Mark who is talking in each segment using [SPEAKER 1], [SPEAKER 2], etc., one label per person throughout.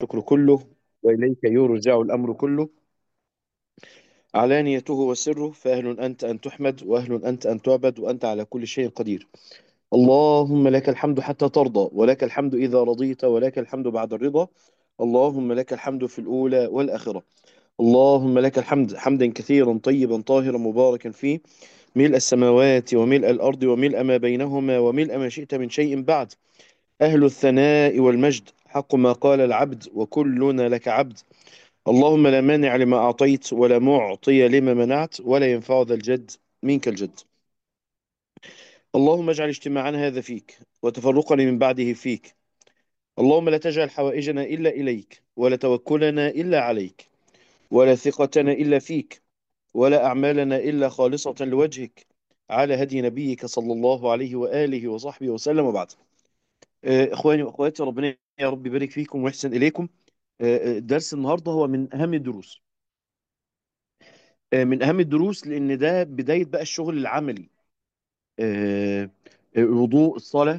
[SPEAKER 1] الشكر كله وإليك يرجع الأمر كله علانيته وسره فأهل أنت أن تحمد وأهل أنت أن تعبد وأنت على كل شيء قدير اللهم لك الحمد حتى ترضى ولك الحمد إذا رضيت ولك الحمد بعد الرضا اللهم لك الحمد في الأولى والآخرة اللهم لك الحمد حمدا كثيرا طيبا طاهرا مباركا فيه ملء السماوات وملء الأرض وملء ما بينهما وملء ما شئت من شيء بعد أهل الثناء والمجد حق ما قال العبد وكلنا لك عبد اللهم لا مانع لما أعطيت ولا معطي لما منعت ولا ينفع ذا الجد منك الجد اللهم اجعل اجتماعنا هذا فيك وتفرقنا من بعده فيك اللهم لا تجعل حوائجنا إلا إليك ولا توكلنا إلا عليك ولا ثقتنا إلا فيك ولا أعمالنا إلا خالصة لوجهك على هدي نبيك صلى الله عليه وآله وصحبه وسلم وبعد آه، إخواني وأخواتي ربنا يا رب يبارك فيكم ويحسن إليكم آه، آه، درس النهاردة هو من أهم الدروس آه، من أهم الدروس لأن ده بداية بقى الشغل العملي آه، الوضوء الصلاة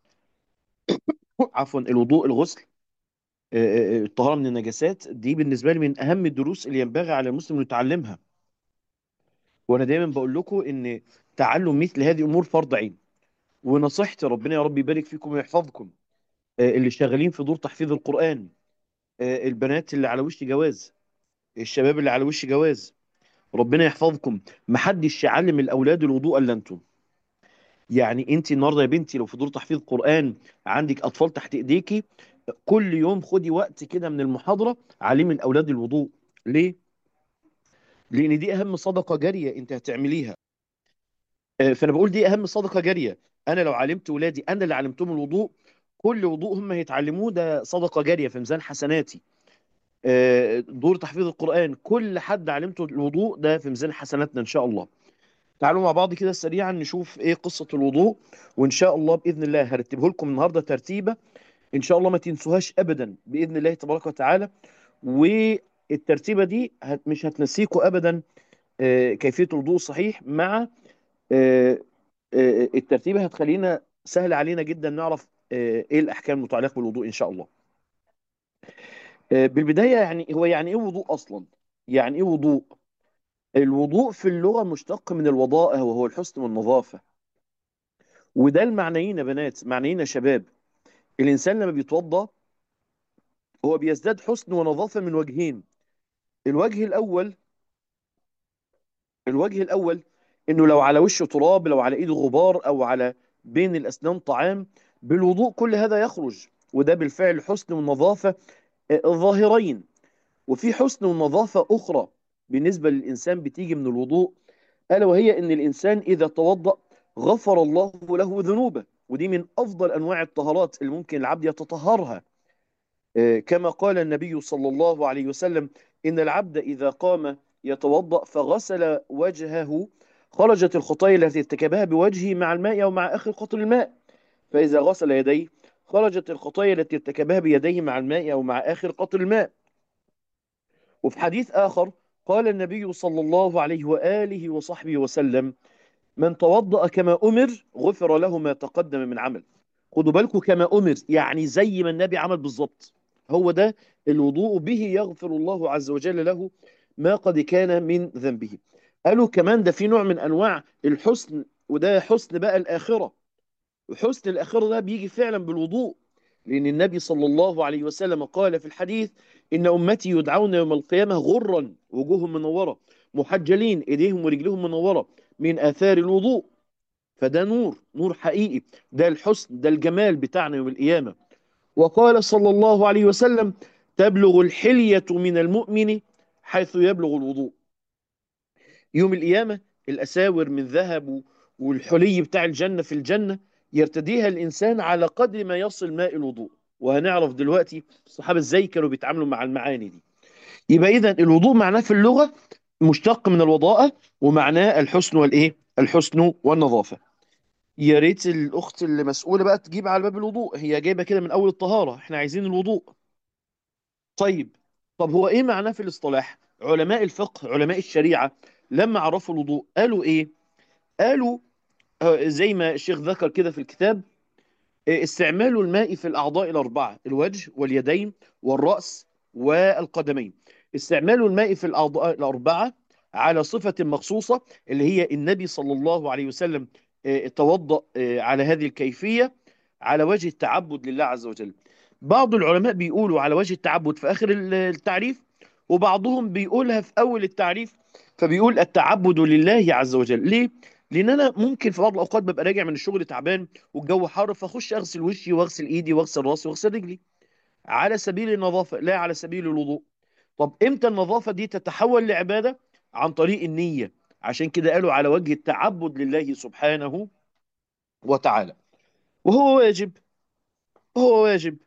[SPEAKER 1] عفوا الوضوء الغسل آه، آه، الطهارة من النجاسات دي بالنسبة لي من أهم الدروس اللي ينبغي على المسلم أن يتعلمها وأنا دايما بقول لكم إن تعلم مثل هذه أمور فرض عين ونصيحتي ربنا يا رب يبارك فيكم ويحفظكم آه، اللي شغالين في دور تحفيظ القرآن آه، البنات اللي على وش جواز الشباب اللي على وش جواز ربنا يحفظكم محدش يعلم الاولاد الوضوء الا انتم يعني انت النهارده يا بنتي لو في دور تحفيظ قران عندك اطفال تحت ايديكي كل يوم خدي وقت كده من المحاضره علمي الاولاد الوضوء ليه لان دي اهم صدقه جاريه انت هتعمليها آه، فانا بقول دي اهم صدقه جاريه انا لو علمت ولادي انا اللي علمتهم الوضوء كل وضوء هم هيتعلموه ده صدقه جاريه في ميزان حسناتي آه، دور تحفيظ القرآن كل حد علمته الوضوء ده في ميزان حسناتنا إن شاء الله تعالوا مع بعض كده سريعا نشوف إيه قصة الوضوء وإن شاء الله بإذن الله هرتبه لكم النهاردة ترتيبة إن شاء الله ما تنسوهاش أبدا بإذن الله تبارك وتعالى والترتيبة دي هت مش هتنسيكم أبدا آه، كيفية الوضوء الصحيح مع آه، آه، الترتيبة هتخلينا سهل علينا جدا نعرف آه، إيه الأحكام المتعلقة بالوضوء إن شاء الله آه، بالبداية يعني هو يعني إيه وضوء أصلا؟ يعني إيه وضوء؟ الوضوء في اللغة مشتق من الوضاءة وهو الحسن والنظافة وده المعنيين يا بنات معنيين يا شباب الإنسان لما بيتوضأ هو بيزداد حسن ونظافة من وجهين الوجه الأول الوجه الأول إنه لو على وشه تراب لو على إيده غبار أو على بين الأسنان طعام بالوضوء كل هذا يخرج وده بالفعل حسن ونظافة آه، ظاهرين وفي حسن ونظافة أخرى بالنسبة للإنسان بتيجي من الوضوء ألا وهي أن الإنسان إذا توضأ غفر الله له ذنوبه ودي من أفضل أنواع الطهارات اللي ممكن العبد يتطهرها آه، كما قال النبي صلى الله عليه وسلم إن العبد إذا قام يتوضأ فغسل وجهه خرجت الخطايا التي ارتكبها بوجهه مع الماء أو مع آخر قطر الماء فإذا غسل يديه خرجت الخطايا التي ارتكبها بيديه مع الماء أو مع آخر قطر الماء وفي حديث آخر قال النبي صلى الله عليه وآله وصحبه وسلم من توضأ كما أمر غفر له ما تقدم من عمل خدوا بالكم كما أمر يعني زي ما النبي عمل بالظبط هو ده الوضوء به يغفر الله عز وجل له ما قد كان من ذنبه قالوا كمان ده في نوع من أنواع الحسن وده حسن بقى الآخرة وحسن الآخرة ده بيجي فعلا بالوضوء لأن النبي صلى الله عليه وسلم قال في الحديث إن أمتي يدعون يوم القيامة غرا وجوههم منورة محجلين إيديهم ورجلهم منورة من آثار الوضوء فده نور نور حقيقي ده الحسن ده الجمال بتاعنا يوم القيامة وقال صلى الله عليه وسلم تبلغ الحلية من المؤمن حيث يبلغ الوضوء يوم القيامة الأساور من ذهب والحلي بتاع الجنة في الجنة يرتديها الإنسان على قدر ما يصل ماء الوضوء وهنعرف دلوقتي الصحابة ازاي كانوا بيتعاملوا مع المعاني دي يبقى إذا الوضوء معناه في اللغة مشتق من الوضاءة ومعناه الحسن والإيه؟ الحسن والنظافة يا ريت الأخت اللي مسؤولة بقى تجيب على باب الوضوء هي جايبة كده من أول الطهارة احنا عايزين الوضوء طيب طب هو إيه معناه في الاصطلاح؟ علماء الفقه علماء الشريعة لما عرفوا الوضوء قالوا إيه؟ قالوا آه، زي ما الشيخ ذكر كده في الكتاب استعمال الماء في الأعضاء الأربعة الوجه واليدين والرأس والقدمين استعمال الماء في الأعضاء الأربعة على صفة مخصوصة اللي هي النبي صلى الله عليه وسلم آه، توضأ آه، على هذه الكيفية على وجه التعبد لله عز وجل بعض العلماء بيقولوا على وجه التعبد في آخر التعريف وبعضهم بيقولها في أول التعريف فبيقول التعبد لله عز وجل ليه؟ لان انا ممكن في بعض الاوقات ببقى راجع من الشغل تعبان والجو حر فاخش اغسل وشي واغسل ايدي واغسل راسي واغسل رجلي على سبيل النظافه لا على سبيل الوضوء طب امتى النظافه دي تتحول لعباده عن طريق النيه عشان كده قالوا على وجه التعبد لله سبحانه وتعالى وهو واجب وهو واجب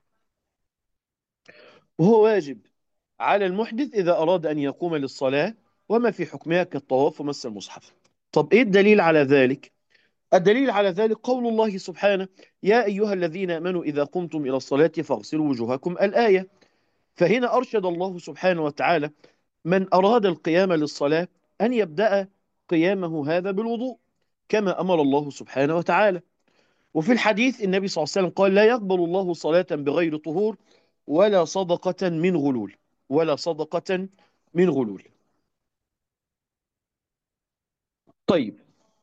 [SPEAKER 1] وهو واجب على المحدث اذا اراد ان يقوم للصلاه وما في حكمها كالطواف ومس المصحف طب ايه الدليل على ذلك الدليل على ذلك قول الله سبحانه يا أيها الذين آمنوا إذا قمتم إلى الصلاة فاغسلوا وجوهكم الآية فهنا أرشد الله سبحانه وتعالى من أراد القيام للصلاة أن يبدأ قيامه هذا بالوضوء كما أمر الله سبحانه وتعالى وفي الحديث النبي صلى الله عليه وسلم قال لا يقبل الله صلاة بغير طهور ولا صدقة من غلول ولا صدقة من غلول طيب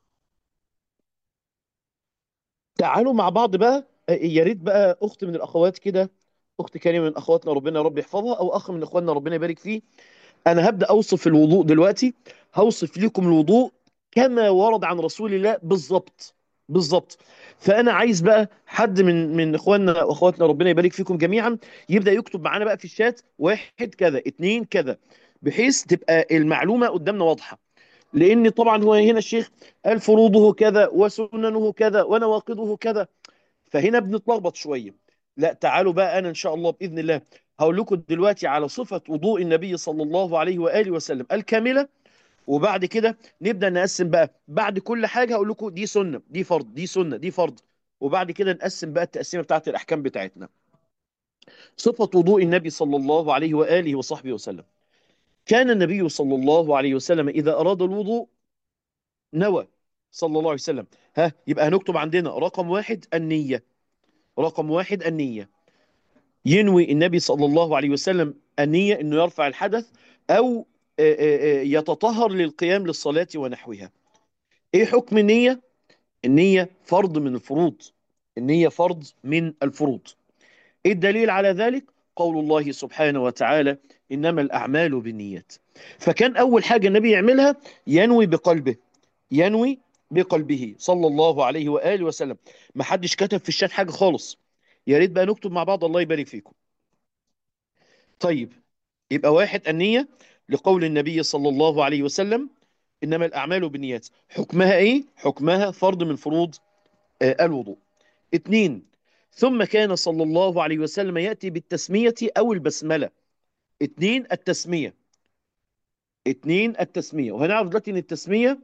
[SPEAKER 1] تعالوا مع بعض بقى يا ريت بقى اخت من الاخوات كده اخت كريمه من اخواتنا ربنا يا رب يحفظها او اخ من اخواننا ربنا يبارك فيه انا هبدا اوصف الوضوء دلوقتي هوصف لكم الوضوء كما ورد عن رسول الله بالظبط بالظبط فانا عايز بقى حد من من اخواننا واخواتنا ربنا يبارك فيكم جميعا يبدا يكتب معانا بقى في الشات واحد كذا اتنين كذا بحيث تبقى المعلومه قدامنا واضحه لان طبعا هو هنا الشيخ قال فروضه كذا وسننه كذا ونواقضه كذا فهنا بنتلخبط شويه لا تعالوا بقى انا ان شاء الله باذن الله هقول لكم دلوقتي على صفه وضوء النبي صلى الله عليه واله وسلم الكامله وبعد كده نبدا نقسم بقى بعد كل حاجه هقول لكم دي سنه دي فرض دي سنه دي فرض وبعد كده نقسم بقى التقسيمه بتاعت الاحكام بتاعتنا صفه وضوء النبي صلى الله عليه واله وصحبه وسلم كان النبي صلى الله عليه وسلم اذا اراد الوضوء نوى صلى الله عليه وسلم ها يبقى هنكتب عندنا رقم واحد النية رقم واحد النية ينوي النبي صلى الله عليه وسلم النية انه يرفع الحدث او يتطهر للقيام للصلاة ونحوها ايه حكم النية النية فرض من الفروض النية فرض من الفروض ايه الدليل على ذلك قول الله سبحانه وتعالى إنما الأعمال بالنيات فكان أول حاجة النبي يعملها ينوي بقلبه ينوي بقلبه صلى الله عليه وآله وسلم ما حدش كتب في الشات حاجة خالص يا ريت بقى نكتب مع بعض الله يبارك فيكم طيب يبقى واحد النية لقول النبي صلى الله عليه وسلم إنما الأعمال بالنيات حكمها إيه؟ حكمها فرض من فروض آه الوضوء اثنين ثم كان صلى الله عليه وسلم يأتي بالتسمية أو البسملة اثنين التسمية اثنين التسمية وهنعرف دلوقتي ان التسمية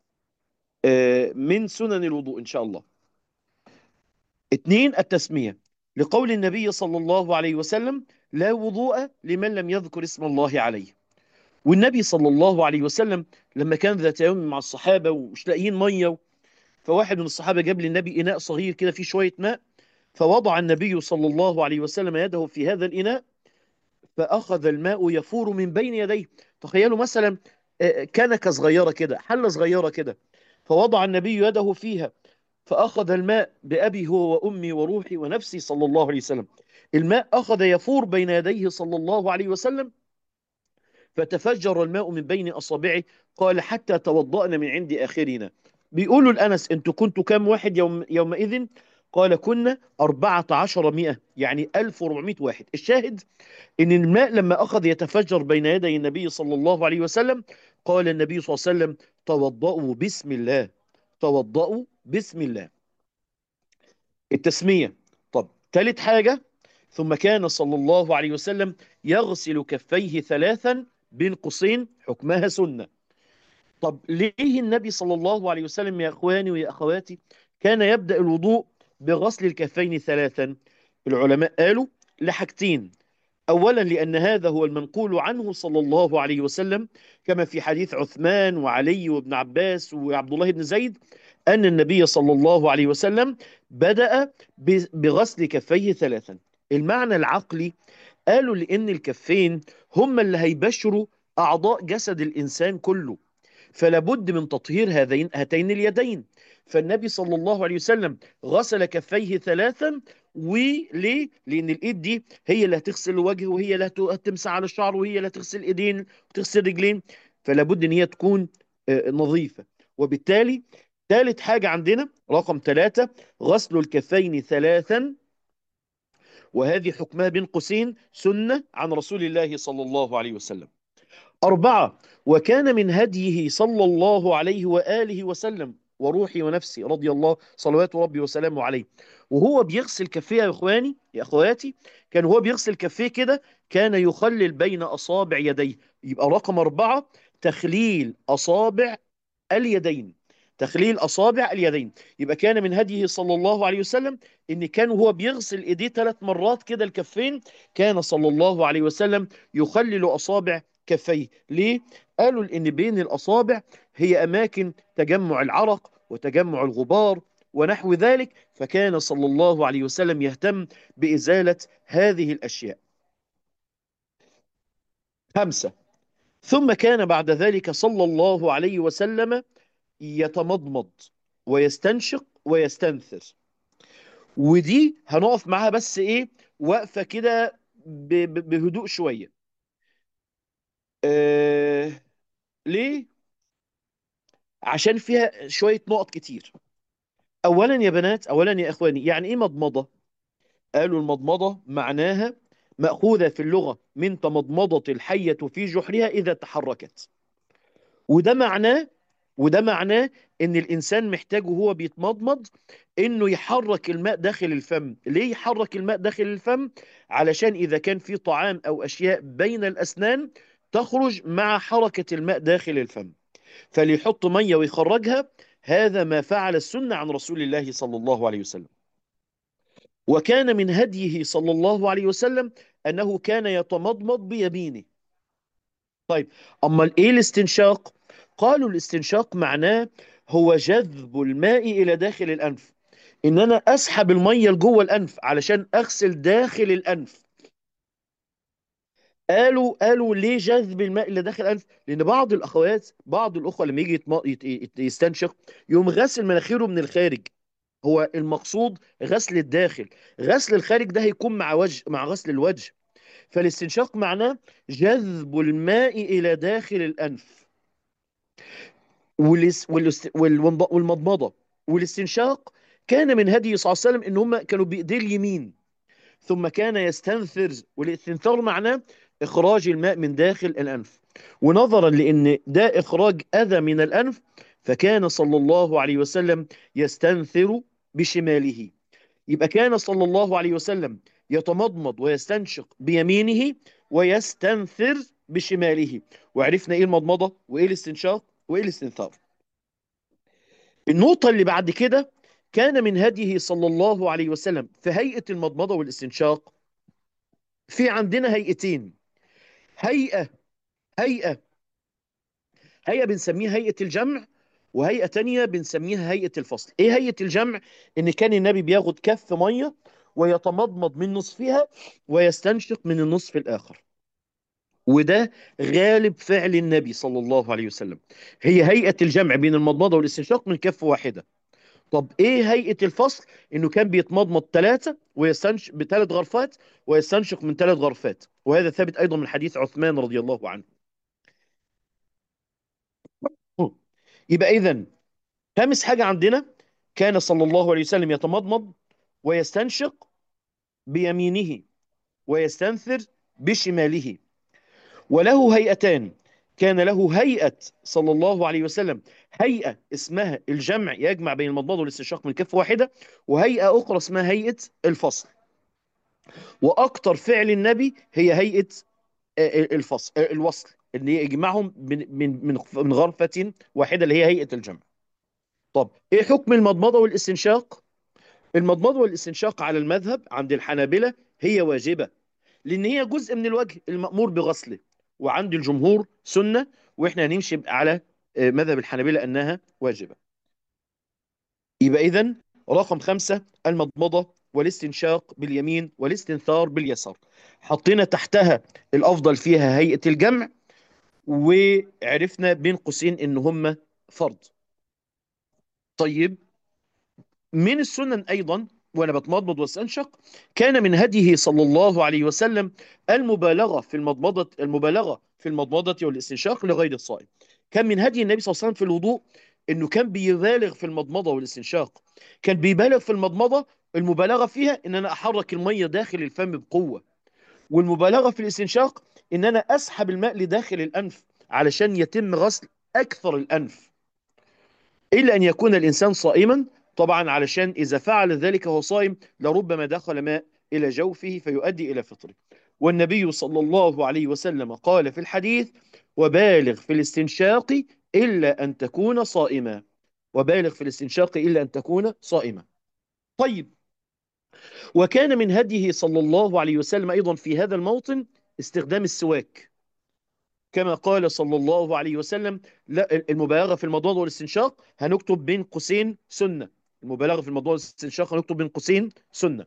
[SPEAKER 1] من سنن الوضوء ان شاء الله اثنين التسمية لقول النبي صلى الله عليه وسلم لا وضوء لمن لم يذكر اسم الله عليه والنبي صلى الله عليه وسلم لما كان ذات يوم مع الصحابة ومش لاقيين مية فواحد من الصحابة جاب للنبي إناء صغير كده فيه شوية ماء فوضع النبي صلى الله عليه وسلم يده في هذا الإناء فأخذ الماء يفور من بين يديه تخيلوا مثلا كنكة صغيرة كده حلة صغيرة كده فوضع النبي يده فيها فأخذ الماء بأبي هو وأمي وروحي ونفسي صلى الله عليه وسلم الماء أخذ يفور بين يديه صلى الله عليه وسلم فتفجر الماء من بين أصابعه قال حتى توضأنا من عند آخرنا بيقولوا الأنس أنتوا كنتوا كام واحد يوم يومئذ قال كنا أربعة عشر مئة يعني ألف وربعمائة واحد الشاهد إن الماء لما أخذ يتفجر بين يدي النبي صلى الله عليه وسلم قال النبي صلى الله عليه وسلم توضأوا بسم الله توضأوا بسم الله التسمية طب ثالث حاجة ثم كان صلى الله عليه وسلم يغسل كفيه ثلاثا بين قوسين حكمها سنة طب ليه النبي صلى الله عليه وسلم يا أخواني ويا أخواتي كان يبدأ الوضوء بغسل الكفين ثلاثا العلماء قالوا لحاجتين أولا لأن هذا هو المنقول عنه صلى الله عليه وسلم كما في حديث عثمان وعلي وابن عباس وعبد الله بن زيد أن النبي صلى الله عليه وسلم بدأ ب- بغسل كفيه ثلاثا المعنى العقلي قالوا لأن الكفين هم اللي هيبشروا أعضاء جسد الإنسان كله فلا بد من تطهير هذين هاتين اليدين فالنبي صلى الله عليه وسلم غسل كفيه ثلاثا وليه؟ لأن الإيد دي هي اللي هتغسل الوجه وهي اللي هت- هتمسح على الشعر وهي اللي هتغسل إيدين وتغسل رجلين فلا بد إن هي تكون آه، نظيفة وبالتالي ثالث حاجة عندنا رقم ثلاثة غسل الكفين ثلاثا وهذه حكمها بين قوسين سنة عن رسول الله صلى الله عليه وسلم أربعة وكان من هديه صلى الله عليه وآله وسلم وروحي ونفسي رضي الله صلوات ربي وسلامه عليه وهو بيغسل كفيه يا إخواني يا أخواتي كان هو بيغسل كفيه كده كان يخلل بين أصابع يديه يبقى رقم أربعة تخليل أصابع اليدين تخليل أصابع اليدين يبقى كان من هديه صلى الله عليه وسلم إن كان هو بيغسل إيديه ثلاث مرات كده الكفين كان صلى الله عليه وسلم يخلل أصابع كفيه ليه؟ قالوا لأن بين الأصابع هي أماكن تجمع العرق وتجمع الغبار ونحو ذلك فكان صلى الله عليه وسلم يهتم بإزالة هذه الأشياء خمسة ثم كان بعد ذلك صلى الله عليه وسلم يتمضمض ويستنشق ويستنثر ودي هنقف معاها بس ايه وقفة كده ب- ب- بهدوء شوية آه ليه؟ عشان فيها شوية نقط كتير اولا يا بنات اولا يا اخواني يعني ايه مضمضة قالوا المضمضة معناها مأخوذة في اللغة من تمضمضة الحية في جحرها إذا تحركت وده معناه وده معناه ان الانسان محتاج وهو بيتمضمض انه يحرك الماء داخل الفم ليه يحرك الماء داخل الفم علشان اذا كان في طعام او اشياء بين الاسنان تخرج مع حركة الماء داخل الفم فليحط مية ويخرجها هذا ما فعل السنة عن رسول الله صلى الله عليه وسلم وكان من هديه صلى الله عليه وسلم أنه كان يتمضمض بيمينه طيب أما إيه الاستنشاق؟ قالوا الاستنشاق معناه هو جذب الماء إلى داخل الأنف إن أنا أسحب المية لجوه الأنف علشان أغسل داخل الأنف قالوا قالوا ليه جذب الماء إلى داخل الأنف؟ لأن بعض الأخوات بعض الأخوة لما يجي يتم- يت- يت- يستنشق يقوم غاسل مناخيره من الخارج هو المقصود غسل الداخل غسل الخارج ده هيكون مع وجه مع غسل الوجه فالاستنشاق معناه جذب الماء إلى داخل الأنف والاس- والاست- والومض- والمضمضة والاستنشاق كان من هدي صلى الله عليه وسلم إن هم كانوا بإيديه اليمين ثم كان يستنثر والاستنثار معناه إخراج الماء من داخل الأنف ونظرا لأن ده إخراج أذى من الأنف فكان صلى الله عليه وسلم يستنثر بشماله يبقى كان صلى الله عليه وسلم يتمضمض ويستنشق بيمينه ويستنثر بشماله وعرفنا ايه المضمضة وايه الاستنشاق وايه الاستنثار النقطة اللي بعد كده كان من هديه صلى الله عليه وسلم في هيئة المضمضة والاستنشاق في عندنا هيئتين هيئة هيئة هيئة بنسميها هيئة الجمع وهيئة تانية بنسميها هيئة الفصل ايه هيئة الجمع ان كان النبي بياخد كف مية ويتمضمض من نصفها ويستنشق من النصف الآخر وده غالب فعل النبي صلى الله عليه وسلم هي هيئة الجمع بين المضمضة والاستنشاق من كف واحدة طب ايه هيئة الفصل انه كان بيتمضمض ثلاثة ويستنشق بثلاث غرفات ويستنشق من ثلاث غرفات وهذا ثابت ايضا من حديث عثمان رضي الله عنه يبقى اذا خامس حاجة عندنا كان صلى الله عليه وسلم يتمضمض ويستنشق بيمينه ويستنثر بشماله وله هيئتان كان له هيئة صلى الله عليه وسلم هيئة اسمها الجمع يجمع بين المضمضة والاستنشاق من كف واحدة وهيئة أخرى اسمها هيئة الفصل وأكتر فعل النبي هي هيئة آه، الفصل آه، الوصل ان يجمعهم من من من من غرفة واحدة اللي هي هيئة الجمع طب ايه حكم المضمضة والاستنشاق المضمضة والاستنشاق على المذهب عند الحنابلة هي واجبة لأن هي جزء من الوجه المأمور بغسله وعند الجمهور سنة وإحنا هنمشي على آه، مذهب الحنابلة أنها واجبة يبقى إذن رقم خمسة المضمضة والاستنشاق باليمين والاستنثار باليسار حطينا تحتها الأفضل فيها هيئة الجمع وعرفنا بين قوسين إن هم فرض طيب من السنن أيضا وأنا بتمضمض واستنشق كان من هديه صلى الله عليه وسلم المبالغة في المضمضة المبالغة في المضمضة والاستنشاق لغير الصائم كان من هدي النبي صلى الله عليه وسلم في الوضوء انه كان بيبالغ في المضمضة والاستنشاق كان بيبالغ في المضمضة المبالغة فيها ان انا احرك المية داخل الفم بقوة والمبالغة في الاستنشاق ان انا اسحب الماء لداخل الانف علشان يتم غسل اكثر الانف الا ان يكون الانسان صائما طبعا علشان اذا فعل ذلك وهو صائم لربما دخل ماء الى جوفه فيؤدي الى فطره والنبي صلى الله عليه وسلم قال في الحديث وبالغ في الاستنشاق إلا أن تكون صائما وبالغ في الاستنشاق إلا أن تكون صائما طيب وكان من هديه صلى الله عليه وسلم أيضا في هذا الموطن استخدام السواك كما قال صلى الله عليه وسلم لا المبالغة في المضمضة والاستنشاق هنكتب بين قوسين سنة المبالغة في المضمضة والاستنشاق هنكتب بين قوسين سنة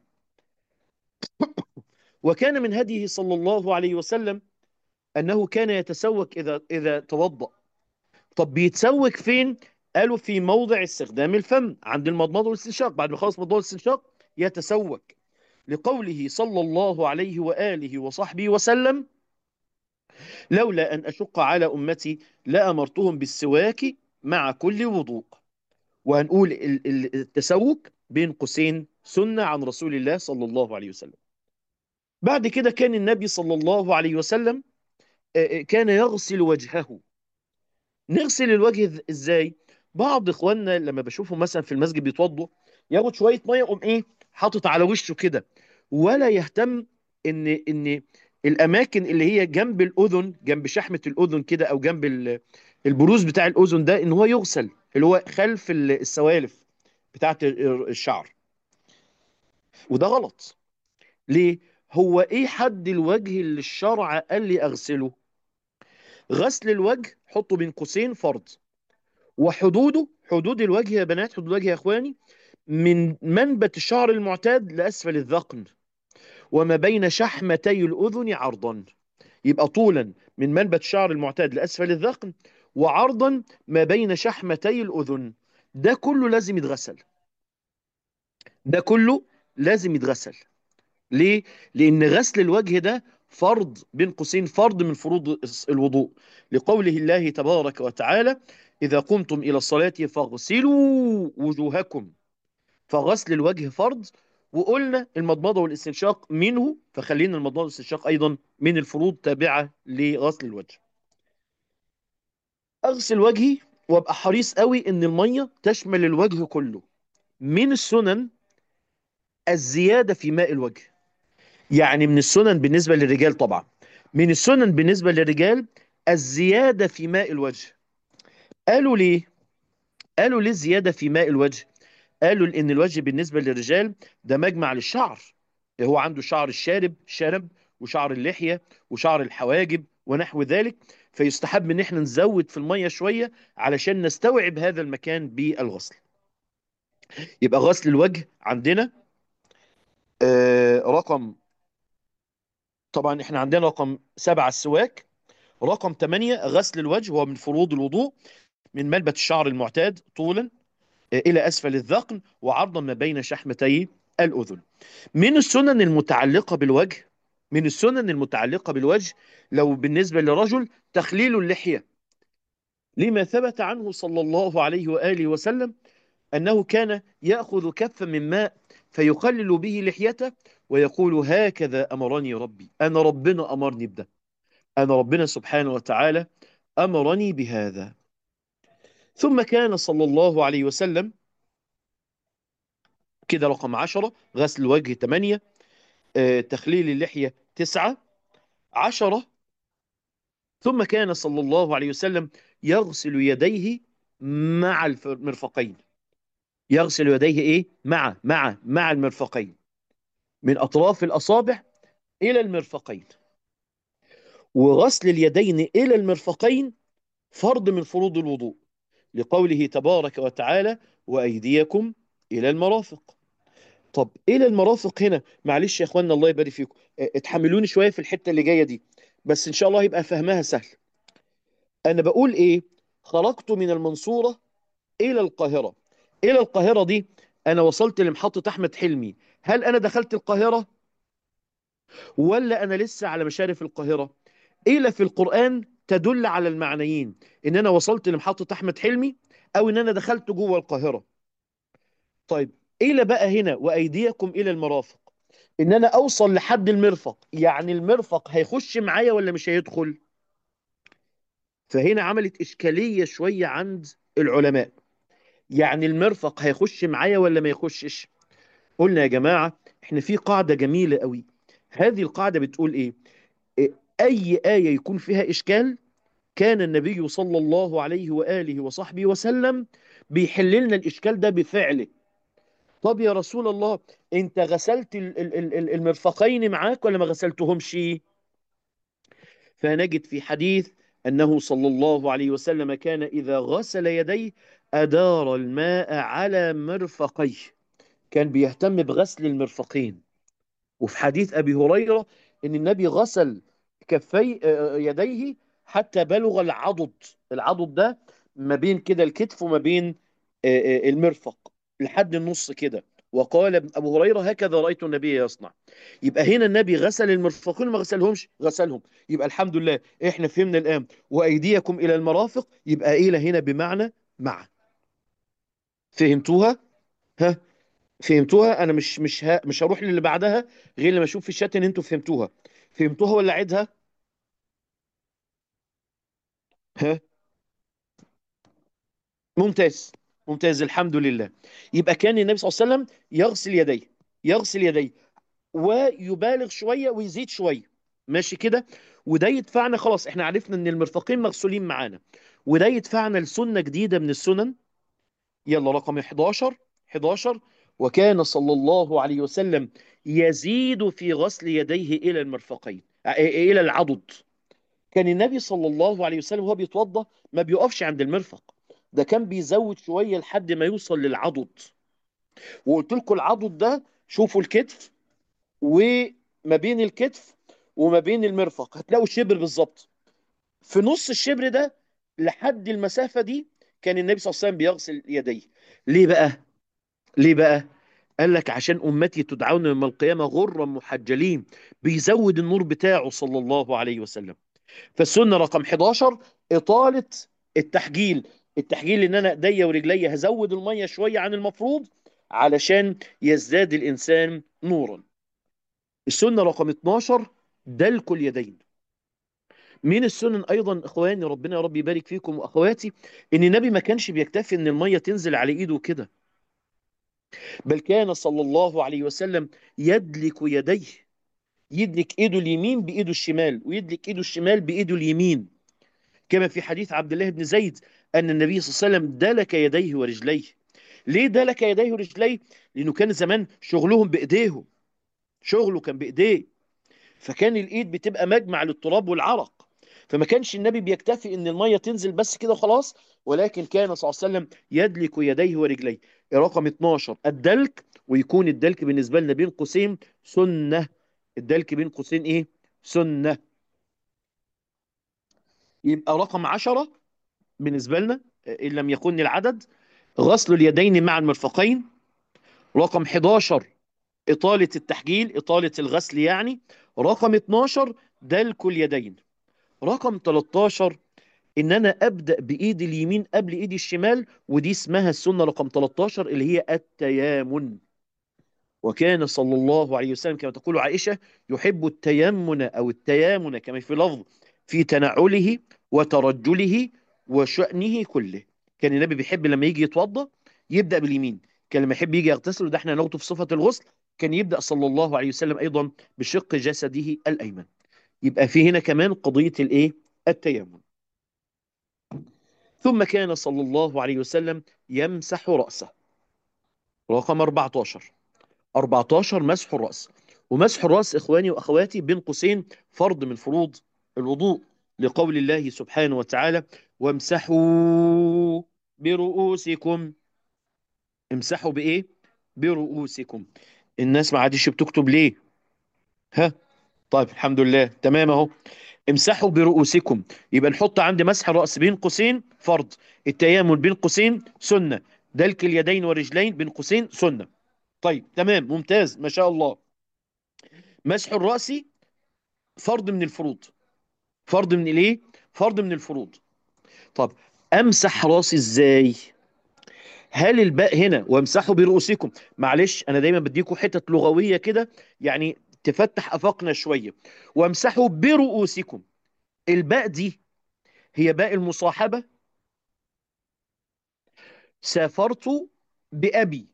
[SPEAKER 1] وكان من هديه صلى الله عليه وسلم أنه كان يتسوك إذا إذا توضأ طب بيتسوك فين؟ قالوا في موضع استخدام الفم عند المضمضة والاستنشاق بعد ما خلص المضمضة والاستنشاق يتسوك لقوله صلى الله عليه وآله وصحبه وسلم لولا أن أشق على أمتي لأمرتهم بالسواك مع كل وضوء وهنقول ال- ال- التسوك بين قوسين سنة عن رسول الله صلى الله عليه وسلم بعد كده كان النبي صلى الله عليه وسلم آه، آه، كان يغسل وجهه نغسل الوجه إز- ازاي بعض اخواننا لما بشوفهم مثلا في المسجد بيتوضوا ياخد شويه ميه يقوم ايه حاطط على وشه كده ولا يهتم ان ان الاماكن اللي هي جنب الاذن جنب شحمه الاذن كده او جنب ال- البروز بتاع الاذن ده ان هو يغسل اللي هو خلف ال- السوالف بتاعت ال- الشعر وده غلط ليه هو ايه حد الوجه اللي الشرع قال لي اغسله غسل الوجه حطه بين قوسين فرض وحدوده حدود الوجه يا بنات حدود الوجه يا اخواني من منبت الشعر المعتاد لأسفل الذقن وما بين شحمتي الأذن عرضا يبقى طولا من منبت الشعر المعتاد لأسفل الذقن وعرضا ما بين شحمتي الأذن ده كله لازم يتغسل ده كله لازم يتغسل ليه؟ لأن غسل الوجه ده فرض بين قوسين فرض من فروض الوضوء لقوله الله تبارك وتعالى إذا قمتم إلى الصلاة فاغسلوا وجوهكم فغسل الوجه فرض وقلنا المضمضة والاستنشاق منه فخلينا المضمضة والاستنشاق أيضا من الفروض تابعة لغسل الوجه أغسل وجهي وابقى حريص قوي إن المية تشمل الوجه كله من السنن الزيادة في ماء الوجه يعني من السنن بالنسبة للرجال طبعا من السنن بالنسبة للرجال الزيادة في ماء الوجه قالوا ليه؟ قالوا ليه الزيادة في ماء الوجه؟ قالوا لأن الوجه بالنسبة للرجال ده مجمع للشعر هو عنده شعر الشارب شارب وشعر اللحية وشعر الحواجب ونحو ذلك فيستحب ان احنا نزود في المية شوية علشان نستوعب هذا المكان بالغسل يبقى غسل الوجه عندنا آه رقم طبعا احنا عندنا رقم سبعة السواك رقم ثمانية غسل الوجه هو من فروض الوضوء من ملبت الشعر المعتاد طولا آه إلى أسفل الذقن وعرضا ما بين شحمتي الأذن من السنن المتعلقة بالوجه من السنن المتعلقة بالوجه لو بالنسبة لرجل تخليل اللحية لما ثبت عنه صلى الله عليه وآله وسلم أنه كان يأخذ كفا من ماء فيخلل به لحيته ويقول هكذا أمرني ربي أنا ربنا أمرني بده أنا ربنا سبحانه وتعالى أمرني بهذا ثم كان صلى الله عليه وسلم كده رقم عشرة غسل الوجه ثمانية آه، تخليل اللحية تسعة عشرة ثم كان صلى الله عليه وسلم يغسل يديه مع الف- المرفقين يغسل يديه ايه مع مع مع المرفقين من اطراف الاصابع إلى المرفقين وغسل اليدين إلى المرفقين فرض من فروض الوضوء لقوله تبارك وتعالى وأيديكم إلى المرافق طب إلى المرافق هنا معلش يا إخواننا الله يبارك فيكم اه، اتحملوني شوية في الحتة اللي جاية دي بس إن شاء الله يبقى فهمها سهل أنا بقول إيه خرجت من المنصورة إلى القاهرة إلى القاهرة دي أنا وصلت لمحطة أحمد حلمي هل أنا دخلت القاهرة ولا أنا لسه على مشارف القاهرة إلى في القرآن تدل على المعنيين إن أنا وصلت لمحطة أحمد حلمي أو إن أنا دخلت جوه القاهرة طيب إلى بقى هنا وأيديكم إلى المرافق إن أنا أوصل لحد المرفق يعني المرفق هيخش معايا ولا مش هيدخل فهنا عملت إشكالية شوية عند العلماء يعني المرفق هيخش معايا ولا ما يخشش قلنا يا جماعة احنا في قاعدة جميلة قوي هذه القاعدة بتقول ايه إيه، اي آية يكون فيها اشكال كان النبي صلى الله عليه وآله وصحبه وسلم بيحل لنا الاشكال ده بفعله طب يا رسول الله انت غسلت ال- ال- ال- ال- المرفقين معاك ولا ما غسلتهمش فنجد في حديث أنه صلى الله عليه وسلم كان إذا غسل يديه أدار الماء على مرفقيه كان بيهتم بغسل المرفقين وفي حديث أبي هريرة أن النبي غسل كفي آه، يديه حتى بلغ العضد العضد ده ما بين كده الكتف وما بين آه، آه، المرفق لحد النص كده وقال ابن- أبو هريرة هكذا رأيت النبي يصنع يبقى هنا النبي غسل المرفقين ما غسلهمش غسلهم يبقى الحمد لله احنا فهمنا الآن وأيديكم إلى المرافق يبقى إلى هنا بمعنى مع فهمتوها؟ ها فهمتوها انا مش مش ها مش هروح للي بعدها غير لما اشوف في الشات ان انتوا فهمتوها فهمتوها ولا اعيدها ها ممتاز ممتاز الحمد لله يبقى كان النبي صلى الله عليه وسلم يغسل يديه يغسل يديه ويبالغ شويه ويزيد شويه ماشي كده وده يدفعنا خلاص احنا عرفنا ان المرفقين مغسولين معانا وده يدفعنا لسنه جديده من السنن يلا رقم 11 11 وكان صلى الله عليه وسلم يزيد في غسل يديه إلى المرفقين آه، إلى العضد كان النبي صلى الله عليه وسلم وهو بيتوضى ما بيقفش عند المرفق ده كان بيزود شوية لحد ما يوصل للعضد وقلت لكم العضد ده شوفوا الكتف وما بين الكتف وما بين المرفق هتلاقوا شبر بالظبط في نص الشبر ده لحد المسافة دي كان النبي صلى الله عليه وسلم بيغسل يديه ليه بقى ليه بقى؟ قال لك عشان أمتي تدعون يوم القيامة غرا محجلين بيزود النور بتاعه صلى الله عليه وسلم فالسنة رقم 11 إطالة التحجيل التحجيل إن أنا إيديا ورجليا هزود المية شوية عن المفروض علشان يزداد الإنسان نورا السنة رقم 12 دلك اليدين من السنن أيضا إخواني ربنا يا رب يبارك فيكم وأخواتي إن النبي ما كانش بيكتفي إن المية تنزل على إيده كده بل كان صلى الله عليه وسلم يدلك يديه يدلك ايده اليمين بايده الشمال ويدلك ايده الشمال بايده اليمين كما في حديث عبد الله بن زيد ان النبي صلى الله عليه وسلم دلك يديه ورجليه ليه دلك يديه ورجليه لانه كان زمان شغلهم بايديهم شغله كان بايديه فكان الايد بتبقى مجمع للتراب والعرق فما كانش النبي بيكتفي ان الميه تنزل بس كده خلاص ولكن كان صلى الله عليه وسلم يدلك يديه ورجليه رقم 12 الدلك ويكون الدلك بالنسبه لنا بين قوسين سنه الدلك بين قوسين ايه سنه يبقى رقم 10 بالنسبه لنا ان لم يكن العدد غسل اليدين مع المرفقين رقم 11 إطالة التحجيل إطالة الغسل يعني رقم 12 دلك اليدين رقم 13 ان انا ابدا بايدي اليمين قبل ايدي الشمال ودي اسمها السنه رقم 13 اللي هي التيامن وكان صلى الله عليه وسلم كما تقول عائشه يحب التيمن او التيامن كما في لفظ في تنعله وترجله وشأنه كله كان النبي بيحب لما يجي يتوضا يبدا باليمين كان لما يحب يجي يغتسل وده احنا ناخده في صفه الغسل كان يبدا صلى الله عليه وسلم ايضا بشق جسده الايمن يبقى في هنا كمان قضيه الايه التيمن ثم كان صلى الله عليه وسلم يمسح رأسه رقم 14 14 مسح الرأس ومسح الرأس إخواني وأخواتي بين قوسين فرض من فروض الوضوء لقول الله سبحانه وتعالى وامسحوا برؤوسكم امسحوا بإيه؟ برؤوسكم الناس ما عادش بتكتب ليه؟ ها؟ طيب الحمد لله تمام اهو امسحوا برؤوسكم يبقى نحط عند مسح الرأس بين قوسين فرض التيامن بين قوسين سنة دلك اليدين والرجلين بين قوسين سنة طيب تمام ممتاز ما شاء الله مسح الرأس فرض من الفروض فرض من الايه فرض من الفروض طب امسح راسي ازاي هل الباء هنا وامسحوا برؤوسكم معلش انا دايما بديكم حتت لغويه كده يعني تفتح افاقنا شويه وامسحوا برؤوسكم الباء دي هي باء المصاحبه سافرت بأبي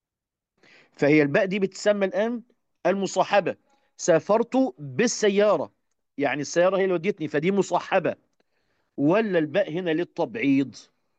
[SPEAKER 1] فهي الباء دي بتسمى الآن المصاحبة سافرت بالسيارة يعني السيارة هي اللي وديتني فدي مصاحبة ولا الباء هنا للتبعيض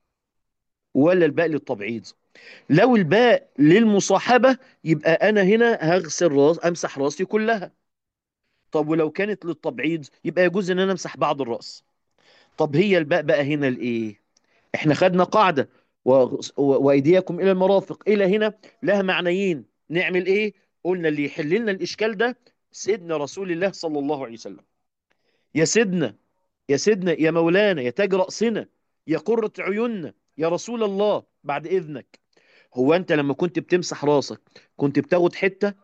[SPEAKER 1] ولا الباء للتبعيض لو الباء للمصاحبة يبقى أنا هنا هغسل راس أمسح راسي كلها طب ولو كانت للتبعيض يبقى يجوز إن أنا أمسح بعض الرأس طب هي الباء بقى هنا الإيه احنا خدنا قاعدة و... و... وأيديكم إلى المرافق إلى هنا لها معنيين نعمل إيه قلنا اللي يحل لنا الإشكال ده سيدنا رسول الله صلى الله عليه وسلم يا سيدنا يا سيدنا يا مولانا يا تاج رأسنا يا قرة عيوننا يا رسول الله بعد إذنك هو أنت لما كنت بتمسح راسك كنت بتاخد حتة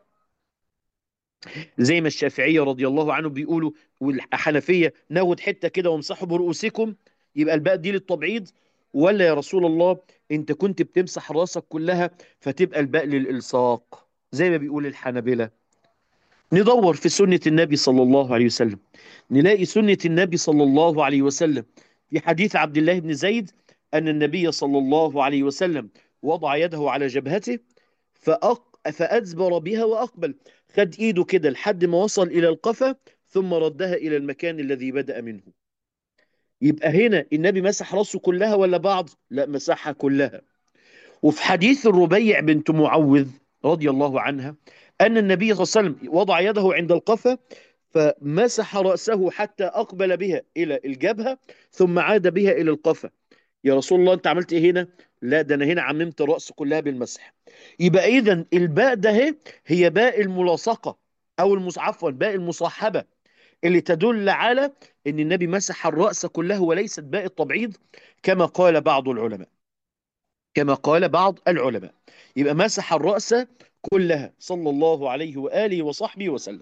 [SPEAKER 1] زي ما الشافعية رضي الله عنه بيقولوا والحنفية ناخد حتة كده وامسحوا برؤوسكم يبقى الباء دي للتبعيض ولا يا رسول الله انت كنت بتمسح راسك كلها فتبقى الباء للإلصاق زي ما بيقول الحنابلة ندور في سنة النبي صلى الله عليه وسلم نلاقي سنة النبي صلى الله عليه وسلم في حديث عبد الله بن زيد أن النبي صلى الله عليه وسلم وضع يده على جبهته فأق... فأدبر بها وأقبل خد إيده كده لحد ما وصل إلى القفا ثم ردها إلى المكان الذي بدأ منه يبقى هنا النبي مسح راسه كلها ولا بعض لا مسحها كلها وفي حديث الربيع بنت معوذ رضي الله عنها أن النبي صلى الله عليه وسلم وضع يده عند القفا فمسح رأسه حتى أقبل بها إلى الجبهة ثم عاد بها إلى القفا يا رسول الله أنت عملت إيه هنا؟ لا ده أنا هنا عممت الرأس كلها بالمسح يبقى إذا الباء ده هي, هي باء الملاصقة أو المص... عفوا باء المصاحبة اللي تدل على أن النبي مسح الرأس كله وليست باء التبعيض كما قال بعض العلماء كما قال بعض العلماء يبقى مسح الرأس كلها صلى الله عليه وآله وصحبه وسلم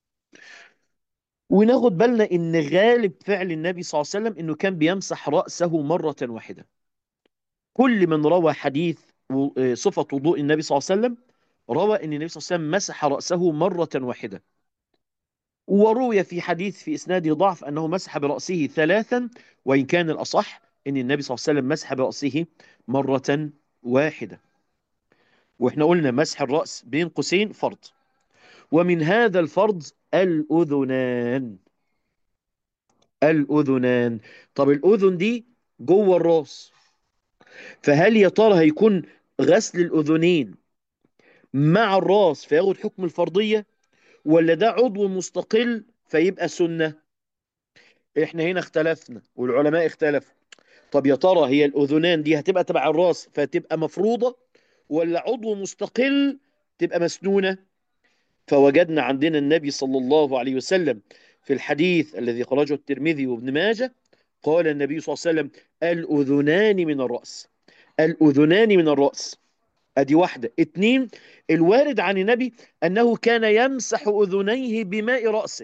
[SPEAKER 1] وناخد بالنا ان غالب فعل النبي صلى الله عليه وسلم انه كان بيمسح رأسه مرة واحدة كل من روى حديث صفة وضوء النبي صلى الله عليه وسلم روى ان النبي صلى الله عليه وسلم مسح رأسه مرة واحدة وروي في حديث في إسناده ضعف أنه مسح برأسه ثلاثا وإن كان الأصح أن النبي صلى الله عليه وسلم مسح برأسه مرة واحدة وإحنا قلنا مسح الرأس بين قوسين فرض ومن هذا الفرض الأذنان الأذنان طب الأذن دي جوه الراس فهل يا ترى هيكون غسل الأذنين مع الراس فياخد حكم الفرضية ولا ده عضو مستقل فيبقى سنة احنا هنا اختلفنا والعلماء اختلفوا طب يا ترى هي الأذنان دي هتبقى تبع الراس فتبقى مفروضة ولا عضو مستقل تبقى مسنونة فوجدنا عندنا النبي صلى الله عليه وسلم في الحديث الذي خرجه الترمذي وابن ماجه قال النبي صلى الله عليه وسلم الأذنان من الرأس الأذنان من الرأس ادي واحدة اتنين الوارد عن النبي انه كان يمسح اذنيه بماء رأسه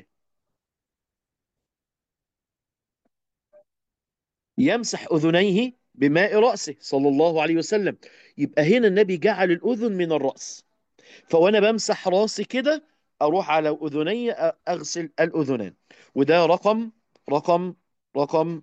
[SPEAKER 1] يمسح اذنيه بماء رأسه صلى الله عليه وسلم يبقى هنا النبي جعل الاذن من الرأس فوانا بمسح راسي كده اروح على اذني اغسل الاذنان وده رقم رقم رقم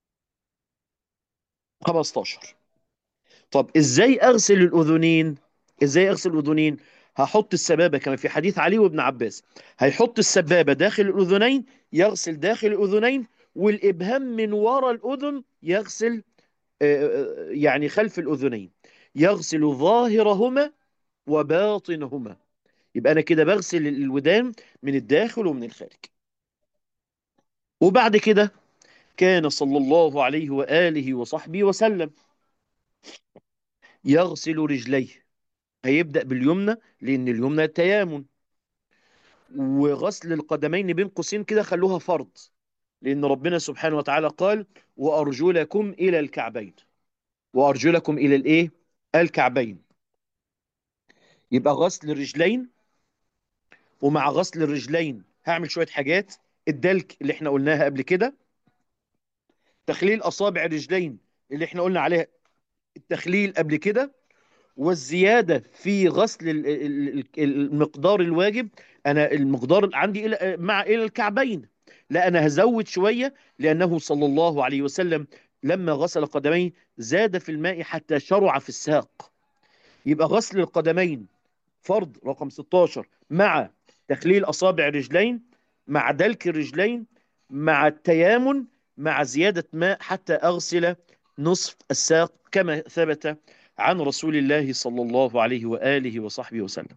[SPEAKER 1] 15 طب ازاي اغسل الاذنين ازاي اغسل الاذنين هحط السبابه كما في حديث علي وابن عباس هيحط السبابه داخل الاذنين يغسل داخل الاذنين والابهام من وراء الاذن يغسل يعني خلف الاذنين يغسل ظاهرهما وباطنهما يبقى انا كده بغسل الودان من الداخل ومن الخارج وبعد كده كان صلى الله عليه وآله وصحبه وسلم يغسل رجليه هيبدأ باليمنى لأن اليمنى تيامن وغسل القدمين بين قوسين كده خلوها فرض لأن ربنا سبحانه وتعالى قال وأرجلكم إلى الكعبين وأرجلكم إلى الإيه؟ الكعبين يبقى غسل الرجلين ومع غسل الرجلين هعمل شوية حاجات الدلك اللي احنا قلناها قبل كده تخليل أصابع الرجلين اللي احنا قلنا عليها التخليل قبل كده والزيادة في غسل ال- ال- ال- المقدار الواجب أنا المقدار عندي إلى مع إلى الكعبين لا أنا هزود شوية لأنه صلى الله عليه وسلم لما غسل قدميه زاد في الماء حتى شرع في الساق يبقى غسل القدمين فرض رقم 16 مع تخليل أصابع الرجلين مع دلك الرجلين مع التيامن مع زيادة ماء حتى أغسل نصف الساق كما ثبت عن رسول الله صلى الله عليه وآله وصحبه وسلم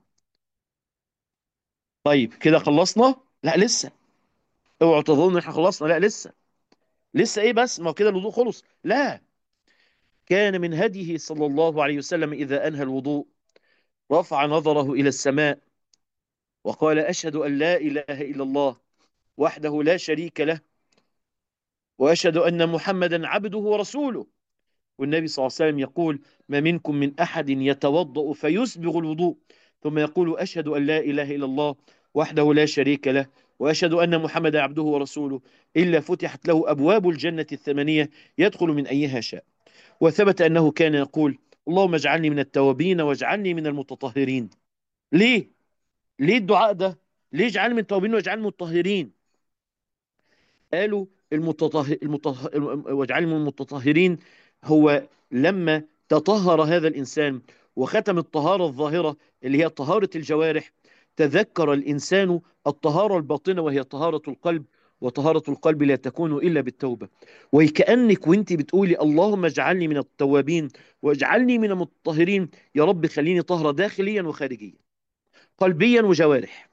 [SPEAKER 1] طيب كده خلصنا؟ لا لسه اوعوا تظنوا ان احنا خلصنا لا لسه لسه ايه بس ما هو كده الوضوء خلص لا كان من هديه صلى الله عليه وسلم إذا أنهى الوضوء رفع نظره إلى السماء وقال أشهد أن لا إله إلا الله وحده لا شريك له وأشهد أن محمدا عبده ورسوله والنبي صلى الله عليه وسلم يقول ما منكم من أحد يتوضأ فيسبغ الوضوء ثم يقول أشهد أن لا إله إلا الله وحده لا شريك له وأشهد أن محمدا عبده ورسوله إلا فتحت له أبواب الجنة الثمانية يدخل من أيها شاء وثبت أنه كان يقول اللهم اجعلني من التوابين واجعلني من المتطهرين ليه؟ ليه الدعاء ده؟ ليه اجعلني من التوابين واجعلني من المتطهرين؟ قالوا المتطهر المتطهر واجعلني من المتطهرين هو لما تطهر هذا الإنسان وختم الطهارة الظاهرة اللي هي طهارة الجوارح تذكر الإنسان الطهارة الباطنة وهي طهارة القلب وطهارة القلب لا تكون إلا بالتوبة وكأنك وانت بتقولي اللهم اجعلني من التوابين واجعلني من المتطهرين يا رب خليني طهرة داخليا وخارجيا قلبيا وجوارح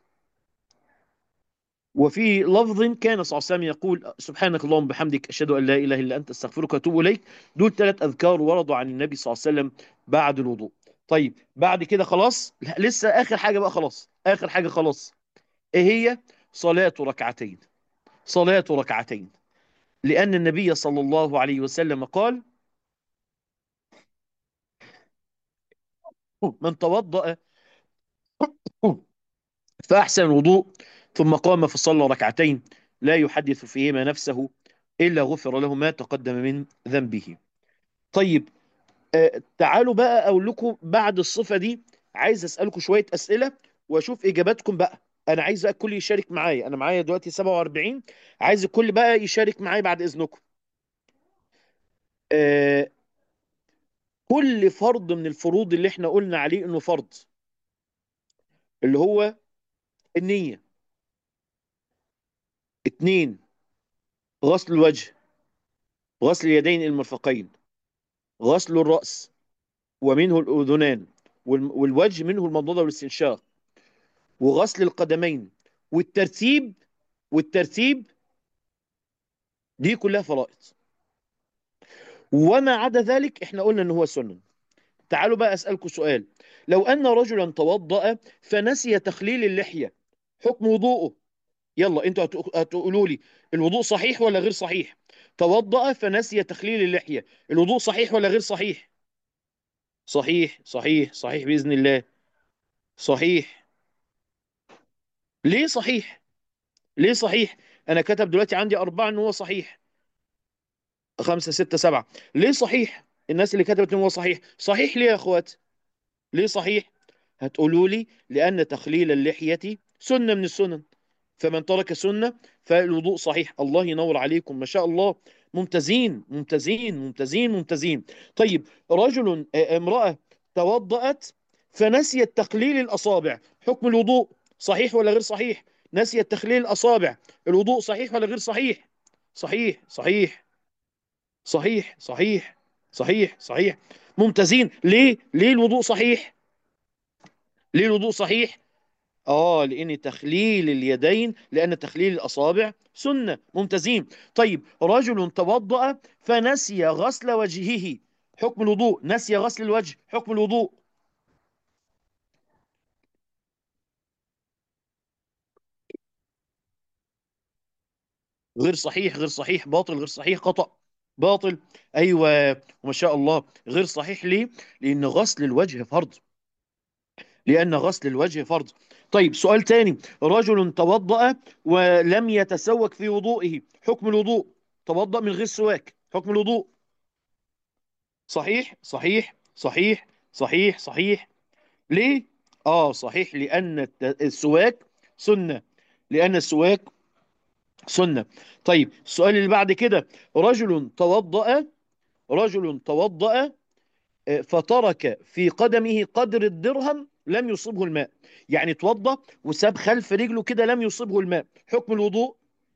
[SPEAKER 1] وفي لفظ كان صلى الله عليه وسلم يقول سبحانك اللهم بحمدك أشهد أن لا إله إلا أنت استغفرك وأتوب إليك دول ثلاث أذكار وردوا عن النبي صلى الله عليه وسلم بعد الوضوء طيب بعد كده خلاص لا لسه آخر حاجة بقى خلاص آخر حاجة خلاص إيه هي صلاة ركعتين صلاة ركعتين لأن النبي صلى الله عليه وسلم قال من توضأ فأحسن الوضوء ثم قام فصلى ركعتين لا يحدث فيهما نفسه إلا غفر له ما تقدم من ذنبه طيب آه تعالوا بقى أقول لكم بعد الصفة دي عايز أسألكم شوية أسئلة وأشوف إجاباتكم بقى أنا عايز بقى الكل يشارك معايا أنا معايا دلوقتي 47 عايز الكل بقى يشارك معايا بعد إذنكم آه كل فرض من الفروض اللي احنا قلنا عليه إنه فرض اللي هو النية اتنين غسل الوجه غسل اليدين المرفقين غسل الرأس ومنه الأذنان والم- والوجه منه المضمضة والاستنشاق وغسل القدمين والترتيب والترتيب دي كلها فرائض وما عدا ذلك احنا قلنا ان هو سنن تعالوا بقى اسألكم سؤال لو ان رجلا توضأ فنسي تخليل اللحية حكم وضوءه يلا انتوا هتق- هتقولوا لي الوضوء صحيح ولا غير صحيح توضأ فنسي تخليل اللحية الوضوء صحيح ولا غير صحيح صحيح صحيح صحيح بإذن الله صحيح ليه صحيح ليه صحيح انا كتب دلوقتي عندي اربعة ان هو صحيح خمسة ستة سبعة ليه صحيح الناس اللي كتبت ان هو صحيح صحيح ليه يا اخوات ليه صحيح هتقولوا لي لان تخليل اللحية سنة من السنن فمن ترك سنة فالوضوء صحيح الله ينور عليكم ما شاء الله ممتازين ممتازين ممتازين ممتازين طيب رجل آه، امرأة توضأت فنسيت تقليل الأصابع حكم الوضوء صحيح ولا غير صحيح نسيت تخليل الأصابع الوضوء صحيح ولا غير صحيح صحيح صحيح صحيح صحيح صحيح صحيح ممتازين ليه ليه الوضوء صحيح ليه الوضوء صحيح اه لان تخليل اليدين لان تخليل الاصابع سنه ممتازين طيب رجل توضأ فنسي غسل وجهه حكم الوضوء نسي غسل الوجه حكم الوضوء غير صحيح غير صحيح باطل غير صحيح خطأ باطل ايوه وما شاء الله غير صحيح ليه لان غسل الوجه فرض لأن غسل الوجه فرض طيب سؤال تاني رجل توضأ ولم يتسوك في وضوئه حكم الوضوء توضأ من غير سواك حكم الوضوء صحيح صحيح صحيح صحيح صحيح ليه اه صحيح لأن الت- السواك سنة لأن السواك سنة طيب السؤال اللي بعد كده رجل توضأ رجل توضأ فترك في قدمه قدر الدرهم لم يصبه الماء يعني اتوضى وساب خلف رجله كده لم يصبه الماء حكم الوضوء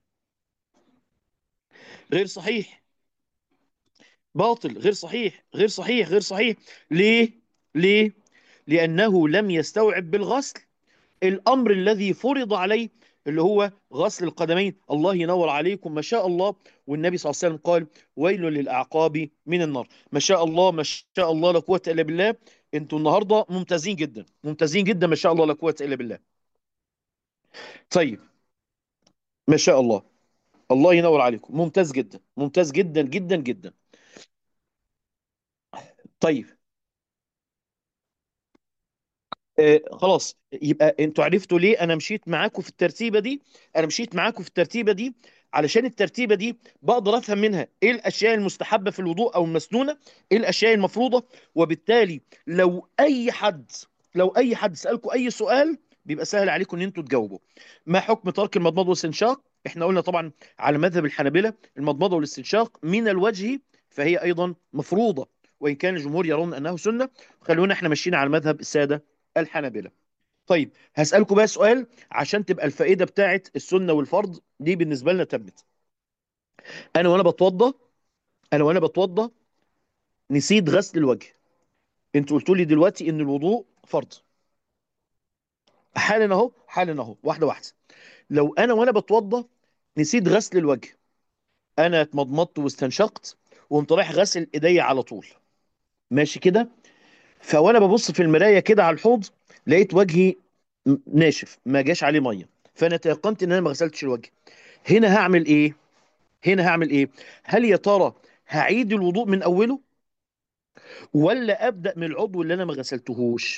[SPEAKER 1] غير صحيح باطل غير صحيح غير صحيح غير صحيح ليه ليه لأنه لم يستوعب بالغسل الأمر الذي فرض عليه اللي هو غسل القدمين الله ينور عليكم ما شاء الله والنبي صلى الله عليه وسلم قال ويل للأعقاب من النار ما شاء الله ما شاء الله لا قوة إلا بالله انتوا النهاردة ممتازين جدا ممتازين جدا ما شاء الله لا قوة إلا بالله طيب ما شاء الله الله ينور عليكم ممتاز جدا ممتاز جدا جدا جدا طيب آه خلاص يبقى انتوا عرفتوا ليه انا مشيت معاكم في الترتيبه دي انا مشيت معاكم في الترتيبه دي علشان الترتيبه دي بقدر افهم منها ايه الاشياء المستحبه في الوضوء او المسنونه ايه الاشياء المفروضه وبالتالي لو اي حد لو اي حد سالكم اي سؤال بيبقى سهل عليكم ان انتوا تجاوبوا ما حكم ترك المضمضه والاستنشاق احنا قلنا طبعا على مذهب الحنابلة المضمضه والاستنشاق من الوجه فهي ايضا مفروضه وان كان الجمهور يرون انه سنه خلونا احنا ماشيين على مذهب الساده الحنابلة طيب هسألكم بقى سؤال عشان تبقى الفائدة بتاعت السنة والفرض دي بالنسبة لنا تمت أنا وأنا بتوضى أنا وأنا بتوضى نسيت غسل الوجه أنتوا قلتوا لي دلوقتي إن الوضوء فرض حالا أهو حالا أهو واحدة واحدة لو أنا وأنا بتوضى نسيت غسل الوجه أنا اتمضمضت واستنشقت وقمت رايح غسل إيديا على طول ماشي كده فوانا ببص في المرايه كده على الحوض لقيت وجهي م- ناشف ما جاش عليه ميه فانا تيقنت ان انا ما غسلتش الوجه هنا هعمل ايه هنا هعمل ايه هل يا ترى هعيد الوضوء من اوله ولا ابدا من العضو اللي انا ما غسلتهوش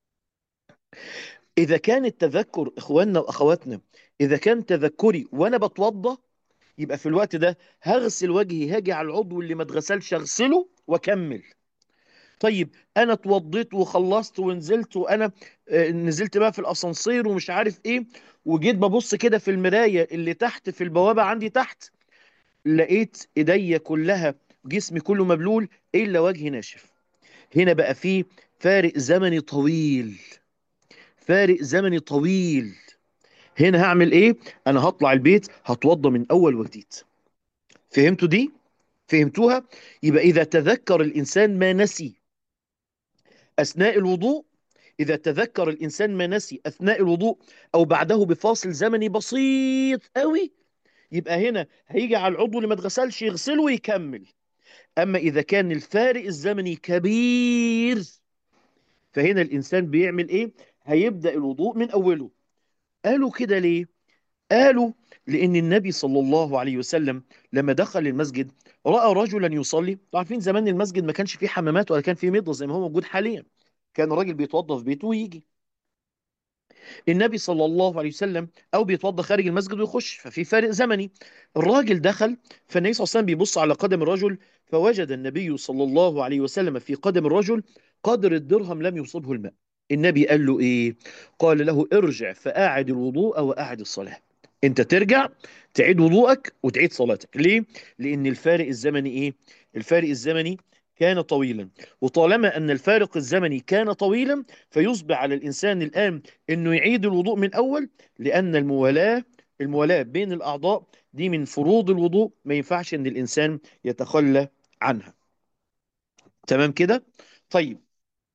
[SPEAKER 1] اذا كان التذكر اخواننا واخواتنا اذا كان تذكري وانا بتوضى يبقى في الوقت ده هغسل وجهي هاجي على العضو اللي ما اتغسلش اغسله واكمل طيب انا اتوضيت وخلصت ونزلت وانا آه، نزلت بقى في الاسانسير ومش عارف ايه وجيت ببص كده في المرايه اللي تحت في البوابه عندي تحت لقيت ايديا كلها جسمي كله مبلول الا وجهي ناشف هنا بقى فيه فارق زمني طويل فارق زمني طويل هنا هعمل ايه انا هطلع البيت هتوضى من اول وجديد فهمتوا دي فهمتوها يبقى اذا تذكر الانسان ما نسي اثناء الوضوء إذا تذكر الإنسان ما نسي أثناء الوضوء أو بعده بفاصل زمني بسيط قوي يبقى هنا هيجي على العضو اللي ما اتغسلش يغسله ويكمل أما إذا كان الفارق الزمني كبير فهنا الإنسان بيعمل إيه؟ هيبدأ الوضوء من أوله قالوا كده ليه؟ قالوا لأن النبي صلى الله عليه وسلم لما دخل المسجد رأى رجلا يصلي عارفين زمان المسجد ما كانش فيه حمامات ولا كان فيه ميضة زي ما هو موجود حاليا كان الراجل بيتوضى في بيته ويجي النبي صلى الله عليه وسلم او بيتوضى خارج المسجد ويخش ففي فارق زمني الراجل دخل فالنبي صلى الله عليه وسلم بيبص على قدم الرجل فوجد النبي صلى الله عليه وسلم في قدم الرجل قدر الدرهم لم يصبه الماء النبي قال له ايه قال له ارجع فاعد الوضوء واعد الصلاة انت ترجع تعيد وضوءك وتعيد صلاتك ليه لان الفارق الزمني ايه الفارق الزمني كان طويلا وطالما ان الفارق الزمني كان طويلا فيصبح على الانسان الان انه يعيد الوضوء من اول لان الموالاه الموالاه بين الاعضاء دي من فروض الوضوء ما ينفعش ان الانسان يتخلى عنها تمام كده طيب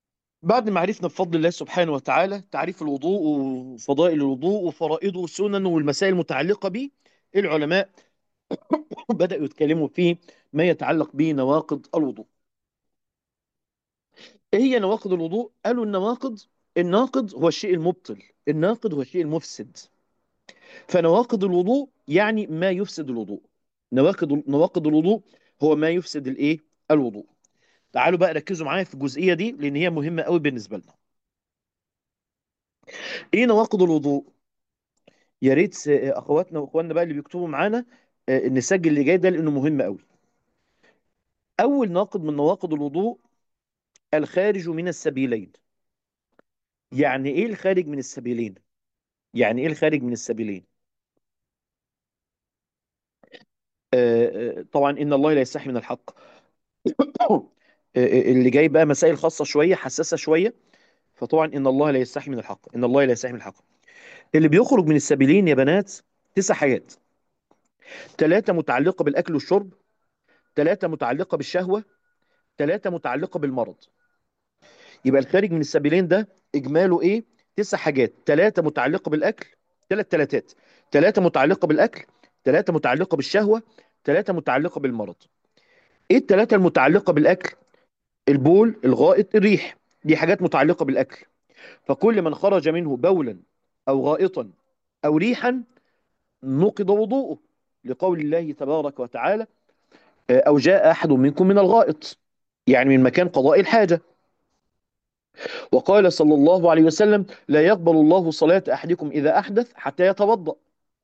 [SPEAKER 1] بعد ما عرفنا بفضل الله سبحانه وتعالى تعريف الوضوء وفضائل الوضوء وفرائضه وسننه والمسائل المتعلقة به العلماء بدأوا يتكلموا في ما يتعلق بنواقض الوضوء ايه هي نواقض الوضوء قالوا النواقض الناقض هو الشيء المبطل الناقض هو الشيء المفسد فنواقض الوضوء يعني ما يفسد الوضوء نواقض نواقض الوضوء هو ما يفسد الايه الوضوء تعالوا بقى ركزوا معايا في الجزئية دي لان هي مهمة قوي بالنسبة لنا ايه نواقض الوضوء يا ريت آه، اخواتنا واخواننا بقى اللي بيكتبوا معانا آه، نسجل اللي جاي ده لانه مهم قوي اول ناقض من نواقض الوضوء الخارج من السبيلين يعني ايه الخارج من السبيلين يعني ايه الخارج من السبيلين آه، آه، طبعا ان الله لا يستحي من الحق آه، آه، اللي جاي بقى مسائل خاصة شوية حساسة شوية فطبعا ان الله لا يستحي من الحق ان الله لا يستحي من الحق اللي بيخرج من السبيلين يا بنات تسع حاجات ثلاثة متعلقة بالأكل والشرب ثلاثة متعلقة بالشهوة ثلاثة متعلقة بالمرض يبقى الخارج من السبيلين ده إجماله إيه؟ تسع حاجات ثلاثة متعلقة بالأكل ثلاث ثلاثات ثلاثة متعلقة بالأكل ثلاثة متعلقة بالشهوة ثلاثة متعلقة بالمرض إيه الثلاثة المتعلقة بالأكل؟ البول الغائط الريح دي حاجات متعلقة بالأكل فكل من خرج منه بولا أو غائطا أو ريحا نقض وضوءه لقول الله تبارك وتعالى أو جاء أحد منكم من الغائط يعني من مكان قضاء الحاجة وقال صلى الله عليه وسلم لا يقبل الله صلاة أحدكم إذا أحدث حتى يتوضأ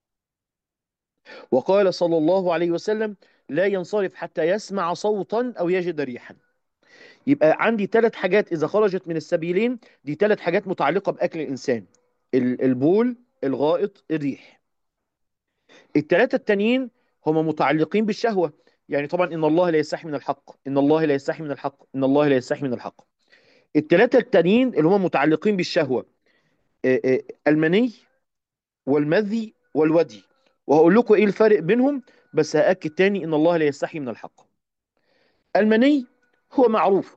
[SPEAKER 1] وقال صلى الله عليه وسلم لا ينصرف حتى يسمع صوتا أو يجد ريحا يبقى عندي ثلاث حاجات إذا خرجت من السبيلين دي ثلاث حاجات متعلقة بأكل الإنسان ال- البول الغائط الريح الثلاثة التانيين هم متعلقين بالشهوة يعني طبعا إن الله لا يستحي من الحق إن الله لا يستحي من الحق إن الله لا يستحي من الحق الثلاثة التانيين اللي هم متعلقين بالشهوة آه، آه، المني والمذي والودي وهقول لكم ايه الفرق بينهم بس هأكد تاني ان الله لا يستحي من الحق المني هو معروف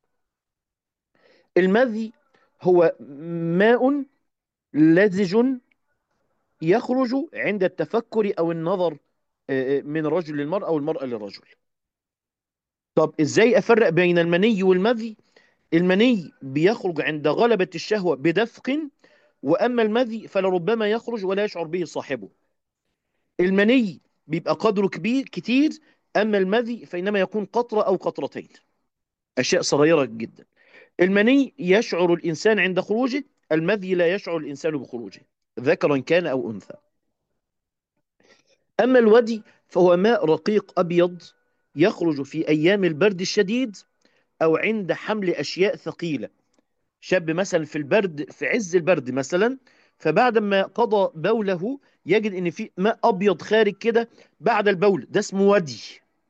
[SPEAKER 1] المذي هو ماء لزج يخرج عند التفكر او النظر آه، آه، من الرجل للمرأة او المرأة للرجل طب ازاي افرق بين المني والمذي المني بيخرج عند غلبة الشهوة بدفق واما المذي فلربما يخرج ولا يشعر به صاحبه المني بيبقى قدره كبير كتير اما المذي فانما يكون قطرة او قطرتين اشياء صغيرة جدا المني يشعر الانسان عند خروجه المذي لا يشعر الانسان بخروجه ذكرا كان او انثى اما الودي فهو ماء رقيق ابيض يخرج في ايام البرد الشديد او عند حمل اشياء ثقيلة شاب مثلا في البرد في عز البرد مثلا فبعد ما قضى بوله يجد ان في ماء ابيض خارج كده بعد البول ده اسمه ودي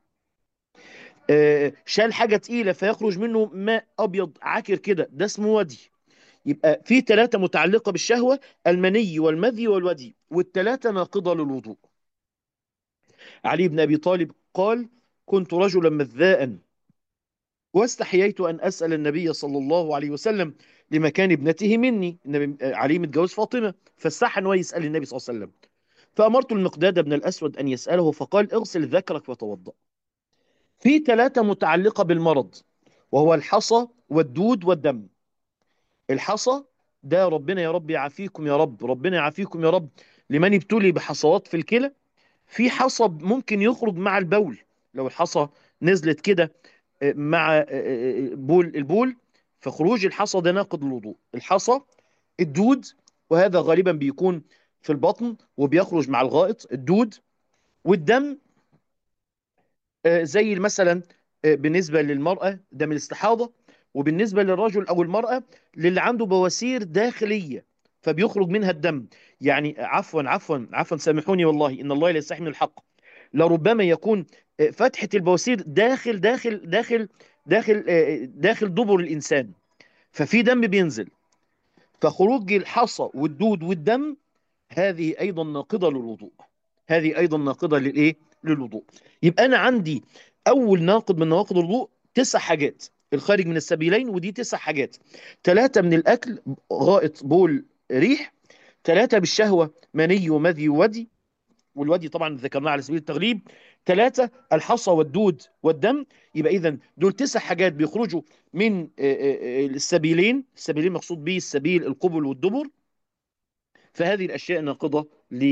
[SPEAKER 1] آه، شال حاجة تقيلة فيخرج منه ماء أبيض عاكر كده ده اسمه ودي يبقى في ثلاثة متعلقة بالشهوة المني والمذي والودي والثلاثة ناقضة للوضوء علي بن أبي طالب قال كنت رجلا مذاء واستحييت أن أسأل النبي صلى الله عليه وسلم لمكان ابنته مني النبي علي متجوز فاطمة فاستحى أنه يسأل النبي صلى الله عليه وسلم فأمرت المقداد بن الأسود أن يسأله فقال اغسل ذكرك وتوضأ في ثلاثة متعلقة بالمرض وهو الحصى والدود والدم الحصى ده ربنا يا رب يعافيكم يا رب ربنا يعافيكم يا رب لمن ابتلي بحصوات في الكلى في حصى ممكن يخرج مع البول لو الحصى نزلت كده آه، مع آه، آه، بول البول فخروج الحصى ده ناقض الوضوء الحصى الدود وهذا غالبا بيكون في البطن وبيخرج مع الغائط الدود والدم آه، زي مثلا آه، بالنسبة للمرأة دم الاستحاضة وبالنسبة للرجل أو المرأة للي عنده بواسير داخلية فبيخرج منها الدم يعني عفوا عفوا عفوا سامحوني والله إن الله لا يستحي من الحق لربما يكون آه، فتحة البواسير داخل داخل داخل داخل آه، داخل دبر الإنسان ففي دم بينزل فخروج الحصى والدود والدم هذه أيضا ناقضة للوضوء هذه أيضا ناقضة للإيه؟ للوضوء يبقى أنا عندي أول ناقض من نواقض الوضوء تسع حاجات الخارج من السبيلين ودي تسع حاجات ثلاثة من الأكل غائط بول ريح ثلاثة بالشهوة مني ومذي وودي والودي طبعا ذكرناه على سبيل التغليب ثلاثة الحصى والدود والدم يبقى إذا دول تسع حاجات بيخرجوا من آه، آه، آه، السبيلين السبيلين مقصود به السبيل القبل والدبر فهذه الأشياء ناقضة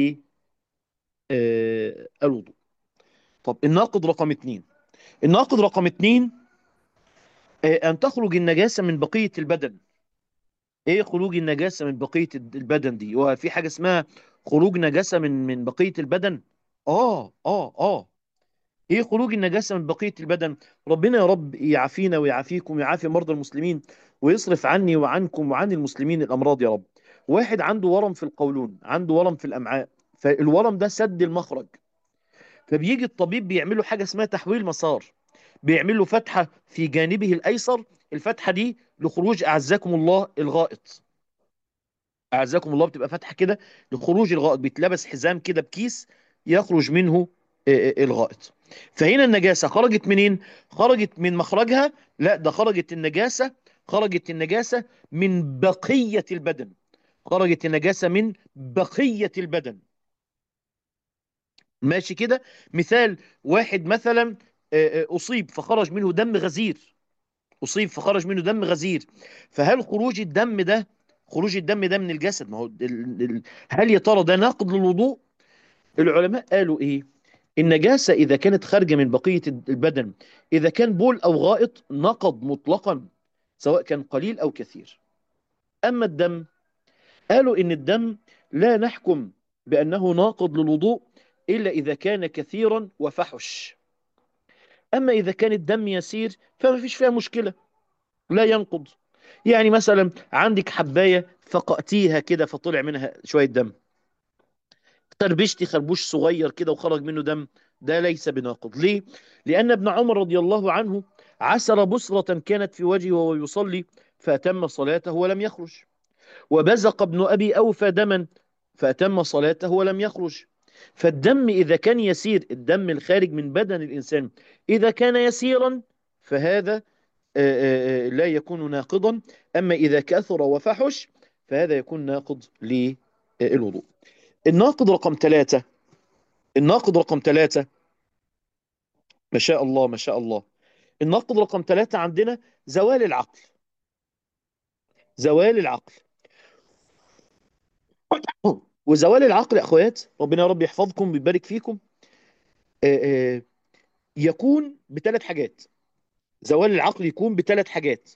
[SPEAKER 1] للوضوء طب الناقض رقم اثنين الناقض رقم اثنين آه، أن تخرج النجاسة من بقية البدن إيه خروج النجاسة من بقية البدن دي هو في حاجة اسمها خروج نجاسة من من بقية البدن آه آه آه ايه خروج النجاسه من بقيه البدن ربنا يا رب يعافينا ويعافيكم ويعافي مرضى المسلمين ويصرف عني وعنكم وعن المسلمين الامراض يا رب واحد عنده ورم في القولون عنده ورم في الامعاء فالورم ده سد المخرج فبيجي الطبيب بيعمل له حاجه اسمها تحويل مسار بيعمل له فتحه في جانبه الايسر الفتحه دي لخروج اعزكم الله الغائط اعزكم الله بتبقى فتحه كده لخروج الغائط بيتلبس حزام كده بكيس يخرج منه آه، آه، الغائط فهنا النجاسه خرجت منين خرجت من مخرجها لا ده خرجت النجاسه خرجت النجاسه من بقيه البدن خرجت النجاسه من بقيه البدن ماشي كده مثال واحد مثلا آه، آه، اصيب فخرج منه دم غزير اصيب فخرج منه دم غزير فهل خروج الدم ده خروج الدم ده من الجسد ما هو ال- ال- هل يا ترى ده ناقض للوضوء العلماء قالوا ايه النجاسة اذا كانت خارجة من بقية البدن اذا كان بول او غائط نقض مطلقا سواء كان قليل او كثير اما الدم قالوا ان الدم لا نحكم بانه ناقض للوضوء الا اذا كان كثيرا وفحش اما اذا كان الدم يسير فما فيش فيها مشكلة لا ينقض يعني مثلا عندك حباية فقأتيها كده فطلع منها شوية دم خربشتي خربوش صغير كده وخرج منه دم ده ليس بناقض ليه؟ لأن ابن عمر رضي الله عنه عسر بصرة كانت في وجهه وهو يصلي فأتم صلاته ولم يخرج وبزق ابن أبي أوفى دما فأتم صلاته ولم يخرج فالدم إذا كان يسير الدم الخارج من بدن الإنسان إذا كان يسيرا فهذا آه، آه، آه، لا يكون ناقضا أما إذا كثر وفحش فهذا يكون ناقض للوضوء الناقض رقم ثلاثة الناقض رقم ثلاثة ما شاء الله ما شاء الله الناقض رقم ثلاثة عندنا زوال العقل زوال العقل وزوال العقل يا أخوات ربنا يا رب يحفظكم ويبارك فيكم آه، آه، يكون بثلاث حاجات زوال العقل يكون بثلاث حاجات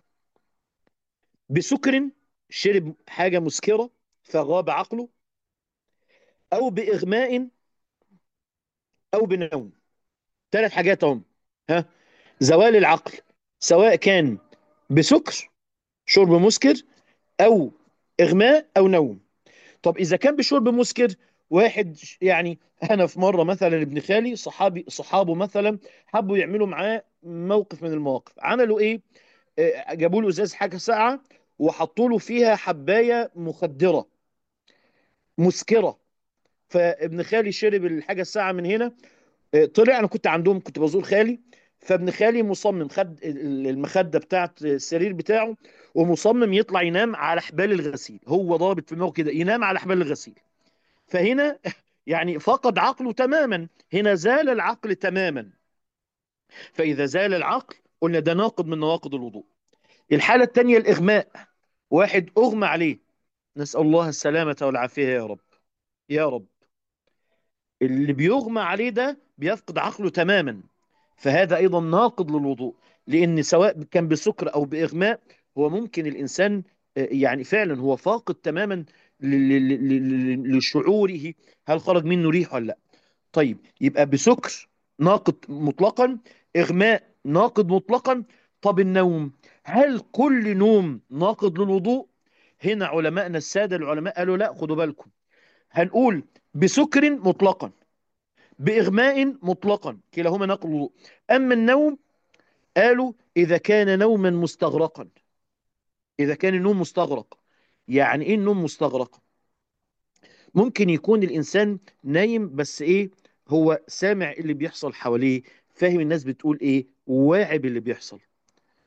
[SPEAKER 1] بسكر شرب حاجة مسكرة فغاب عقله أو بإغماء أو بنوم ثلاث حاجات هم ها زوال العقل سواء كان بسكر شرب مسكر او اغماء او نوم طب اذا كان بشرب مسكر واحد يعني انا في مره مثلا ابن خالي صحابي صحابه مثلا حبوا يعملوا معاه موقف من المواقف عملوا ايه آه، جابوا له ازاز حاجه ساقعه وحطوا له فيها حبايه مخدره مسكره فابن خالي شرب الحاجه الساقعه من هنا آه، طلع انا كنت عندهم كنت بزور خالي فابن خالي مصمم خد ال- المخده بتاعت السرير بتاعه ومصمم يطلع ينام على حبال الغسيل هو ضابط في دماغه كده ينام على حبال الغسيل فهنا يعني فقد عقله تماما هنا زال العقل تماما فإذا زال العقل قلنا ده ناقض من نواقض الوضوء الحالة الثانية الإغماء واحد أغمى عليه نسأل الله السلامة والعافية يا رب يا رب اللي بيغمى عليه ده بيفقد عقله تماما فهذا أيضا ناقض للوضوء لأن سواء كان بسكر أو بإغماء هو ممكن الإنسان آه، يعني فعلا هو فاقد تماما ل- ل- ل- ل- لشعوره هل خرج منه ريح ولا لا طيب يبقى بسكر ناقض مطلقا إغماء ناقض مطلقا طب النوم هل كل نوم ناقض للوضوء هنا علماءنا السادة العلماء قالوا لا خدوا بالكم هنقول بسكر مطلقا بإغماء مطلقا كلاهما ناقض للوضوء أما النوم قالوا إذا كان نوما مستغرقا إذا كان النوم مستغرق يعني إيه النوم مستغرق ممكن يكون الإنسان نايم بس إيه هو سامع اللي بيحصل حواليه فاهم الناس بتقول إيه واعي باللي بيحصل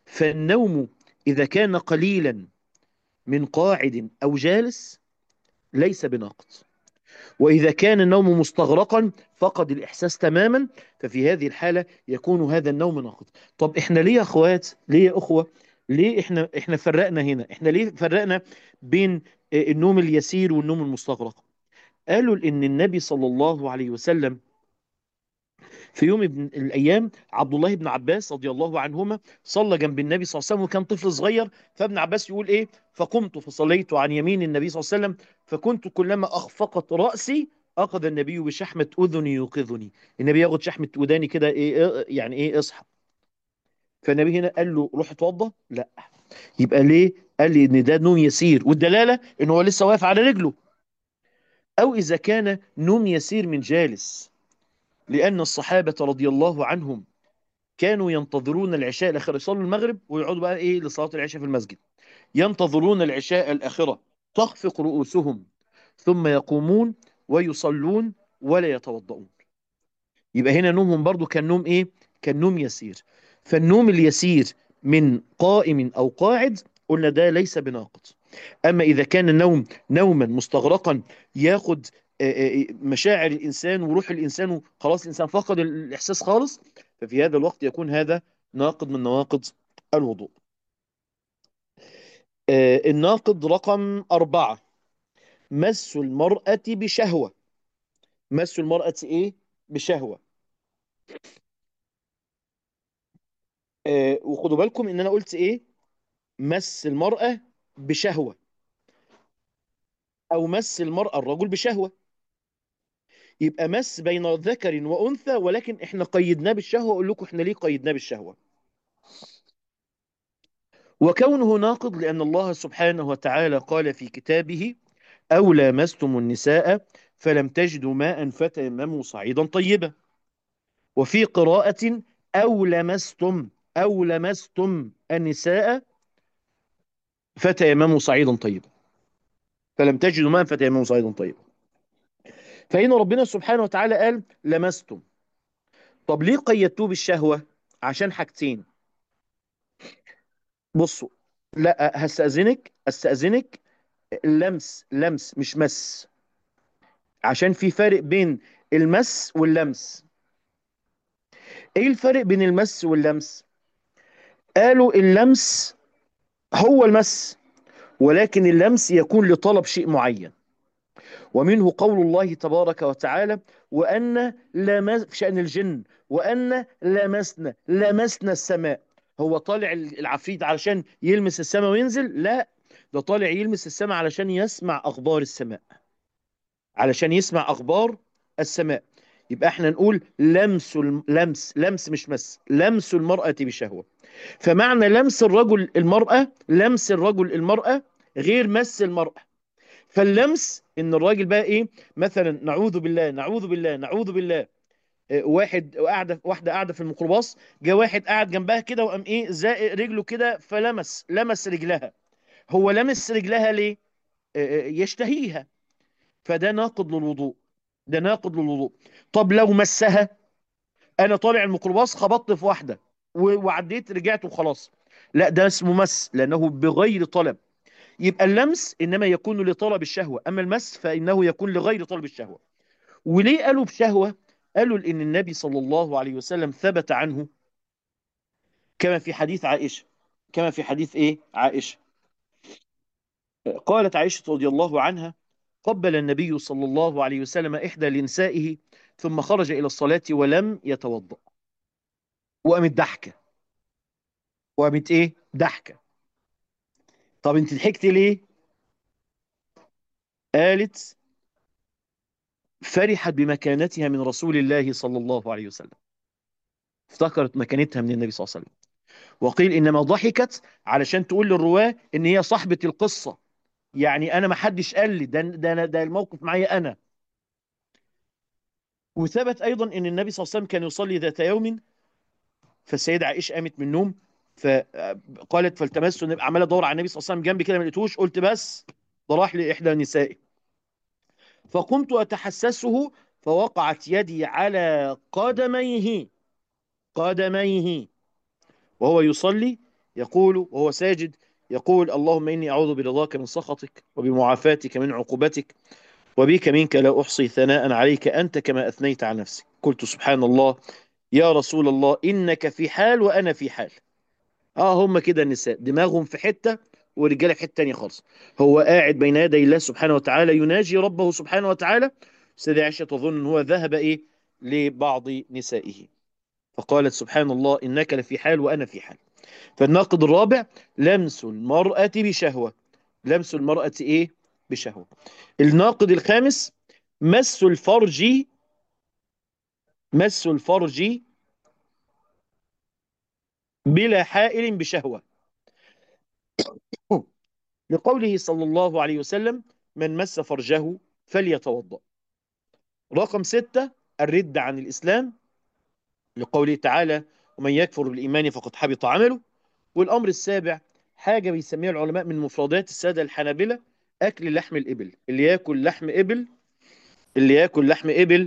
[SPEAKER 1] فالنوم إذا كان قليلا من قاعد أو جالس ليس بناقض وإذا كان النوم مستغرقا فقد الإحساس تماما ففي هذه الحالة يكون هذا النوم ناقض طب إحنا ليه يا أخوات ليه يا أخوة ليه إحنا إحنا فرقنا هنا إحنا ليه فرقنا بين آه، النوم اليسير والنوم المستغرق قالوا إن النبي صلى الله عليه وسلم في يوم من الأيام عبد الله بن عباس رضي الله عنهما صلى جنب النبي صلى الله عليه وسلم وكان طفل صغير فابن عباس يقول إيه فقمت فصليت عن يمين النبي صلى الله عليه وسلم فكنت كلما أخفقت رأسي أخذ النبي بشحمة أذني يوقظني النبي ياخد شحمة وداني كده إيه إيه- يعني إيه اصحى فالنبي هنا قال له روح اتوضى لا يبقى ليه قال لي ان ده نوم يسير والدلاله ان هو لسه واقف على رجله او اذا كان نوم يسير من جالس لان الصحابه رضي الله عنهم كانوا ينتظرون العشاء الآخرة يصلوا المغرب ويقعدوا بقى إيه لصلاة العشاء في المسجد ينتظرون العشاء الآخرة تخفق رؤوسهم ثم يقومون ويصلون ولا يتوضؤون يبقى هنا نومهم برضو كان نوم إيه كان نوم يسير فالنوم اليسير من قائم أو قاعد قلنا ده ليس بناقض أما إذا كان النوم نوما مستغرقا ياخد آه، آه، مشاعر الإنسان وروح الإنسان خلاص الإنسان فقد الإحساس خالص ففي هذا الوقت يكون هذا ناقض من نواقض الوضوء آه، الناقض رقم أربعة مس المرأة بشهوة مس المرأة إيه بشهوة آه، وخدوا بالكم إن أنا قلت إيه مس المرأة بشهوة أو مس المرأة الرجل بشهوة يبقى مس بين ذكر وأنثى ولكن إحنا قيدناه بالشهوة أقول لكم إحنا ليه قيدناه بالشهوة وكونه ناقض لأن الله سبحانه وتعالى قال في كتابه أو لامستم النساء فلم تجدوا ماء فتيمموا صعيدا طيبا وفي قراءة أو لمستم أو لمستم النساء فتيمموا صعيدا طيبا فلم تجدوا ماء فتيمموا صعيدا طيبا فهنا ربنا سبحانه وتعالى قال لمستم طب ليه قيدتوه بالشهوة عشان حاجتين بصوا لا هستأذنك استأذنك لمس لمس مش مس عشان في فرق بين المس واللمس ايه الفرق بين المس واللمس قالوا اللمس هو المس ولكن اللمس يكون لطلب شيء معين ومنه قول الله تبارك وتعالى وأن لمس في شأن الجن وأن لمسنا لمسنا السماء هو طالع العفريت علشان يلمس السماء وينزل لا ده طالع يلمس السماء علشان يسمع أخبار السماء علشان يسمع أخبار السماء يبقى احنا نقول لمس الم- لمس لمس مش مس لمس المرأة بشهوة فمعنى لمس الرجل المرأة لمس الرجل المرأة غير مس المرأة فاللمس ان الراجل بقى ايه مثلا نعوذ بالله نعوذ بالله نعوذ بالله إيه، واحد قاعده واحده قاعده في الميكروباص جه واحد قاعد جنبها كده وقام ايه زائق رجله كده فلمس لمس رجلها هو لمس رجلها ليه إيه، إيه، يشتهيها فده ناقض للوضوء ده ناقض للوضوء طب لو مسها انا طالع الميكروباص خبطت في واحده و- وعديت رجعت وخلاص لا ده اسمه مس لانه بغير طلب يبقى اللمس انما يكون لطلب الشهوه اما المس فانه يكون لغير طلب الشهوه وليه قالوا بشهوه قالوا لان النبي صلى الله عليه وسلم ثبت عنه كما في حديث عائشه كما في حديث ايه عائشه قالت عائشه رضي الله عنها قبل النبي صلى الله عليه وسلم احدى لنسائه ثم خرج الى الصلاه ولم يتوضا وقامت ضحكه وقامت ايه ضحكه طب انت ضحكتي ليه قالت فرحت بمكانتها من رسول الله صلى الله عليه وسلم افتكرت مكانتها من النبي صلى الله عليه وسلم وقيل انما ضحكت علشان تقول للرواه ان هي صاحبة القصة يعني انا ما حدش قال لي ده ده ده الموقف معايا انا وثبت ايضا ان النبي صلى الله عليه وسلم كان يصلي ذات يوم فالسيدة عائشة قامت من النوم فقالت فالتمست عمال ادور على النبي صلى الله عليه وسلم جنبي كده ما لقيتوش قلت بس ده راح لاحدى نسائي فقمت اتحسسه فوقعت يدي على قدميه قدميه وهو يصلي يقول وهو ساجد يقول اللهم إني أعوذ برضاك من سخطك وبمعافاتك من عقوبتك وبك منك لا أحصي ثناء عليك أنت كما أثنيت على نفسك قلت سبحان الله يا رسول الله إنك في حال وأنا في حال آه هم كده النساء دماغهم في حتة والرجالة في حتة تانية خالص هو قاعد بين يدي الله سبحانه وتعالى يناجي ربه سبحانه وتعالى سيدة عائشة تظن أن هو ذهب إيه لبعض نسائه فقالت سبحان الله إنك لفي حال وأنا في حال فالناقض الرابع لمس المرأة بشهوة لمس المرأة إيه بشهوة الناقض الخامس مس الفرج مس الفرج بلا حائل بشهوة لقوله صلى الله عليه وسلم من مس فرجه فليتوضأ رقم ستة الرد عن الإسلام لقوله تعالى ومن يكفر بالإيمان فقد حبط عمله والأمر السابع حاجة بيسميها العلماء من مفردات السادة الحنابلة أكل لحم الإبل اللي يأكل لحم إبل اللي يأكل لحم إبل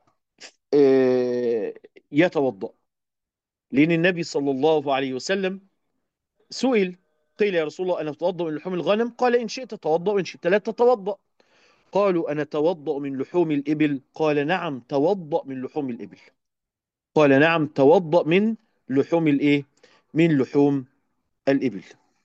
[SPEAKER 1] آه، يتوضأ لأن النبي صلى الله عليه وسلم سئل قيل يا رسول الله أنا أتوضأ من لحوم الغنم قال إن شئت توضأ وإن شئت لا تتوضأ قالوا أنا توضأ من لحوم الإبل قال نعم توضأ من لحوم الإبل قال نعم توضأ من لحوم الإيه من لحوم الإبل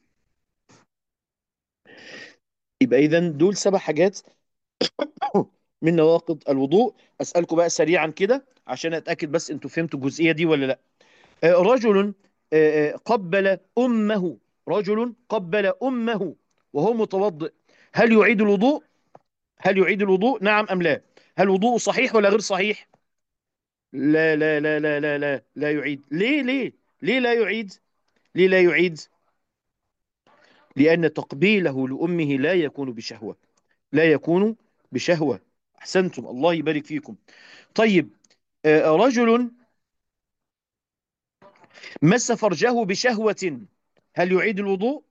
[SPEAKER 1] يبقى إذا دول سبع حاجات من نواقض الوضوء أسألكم بقى سريعا كده عشان أتأكد بس أنتوا فهمتوا الجزئية دي ولا لا آه، رجل آه، آه، قبل أمه رجل قبل أمه وهو متوضئ هل يعيد الوضوء هل يعيد الوضوء نعم أم لا هل وضوءه صحيح ولا غير صحيح لا لا لا لا لا لا لا يعيد ليه ليه ليه لا يعيد ليه لا يعيد لأن تقبيله لأمه لا يكون بشهوة لا يكون بشهوة أحسنتم الله يبارك فيكم طيب آه، رجل مس فرجه بشهوة هل يعيد الوضوء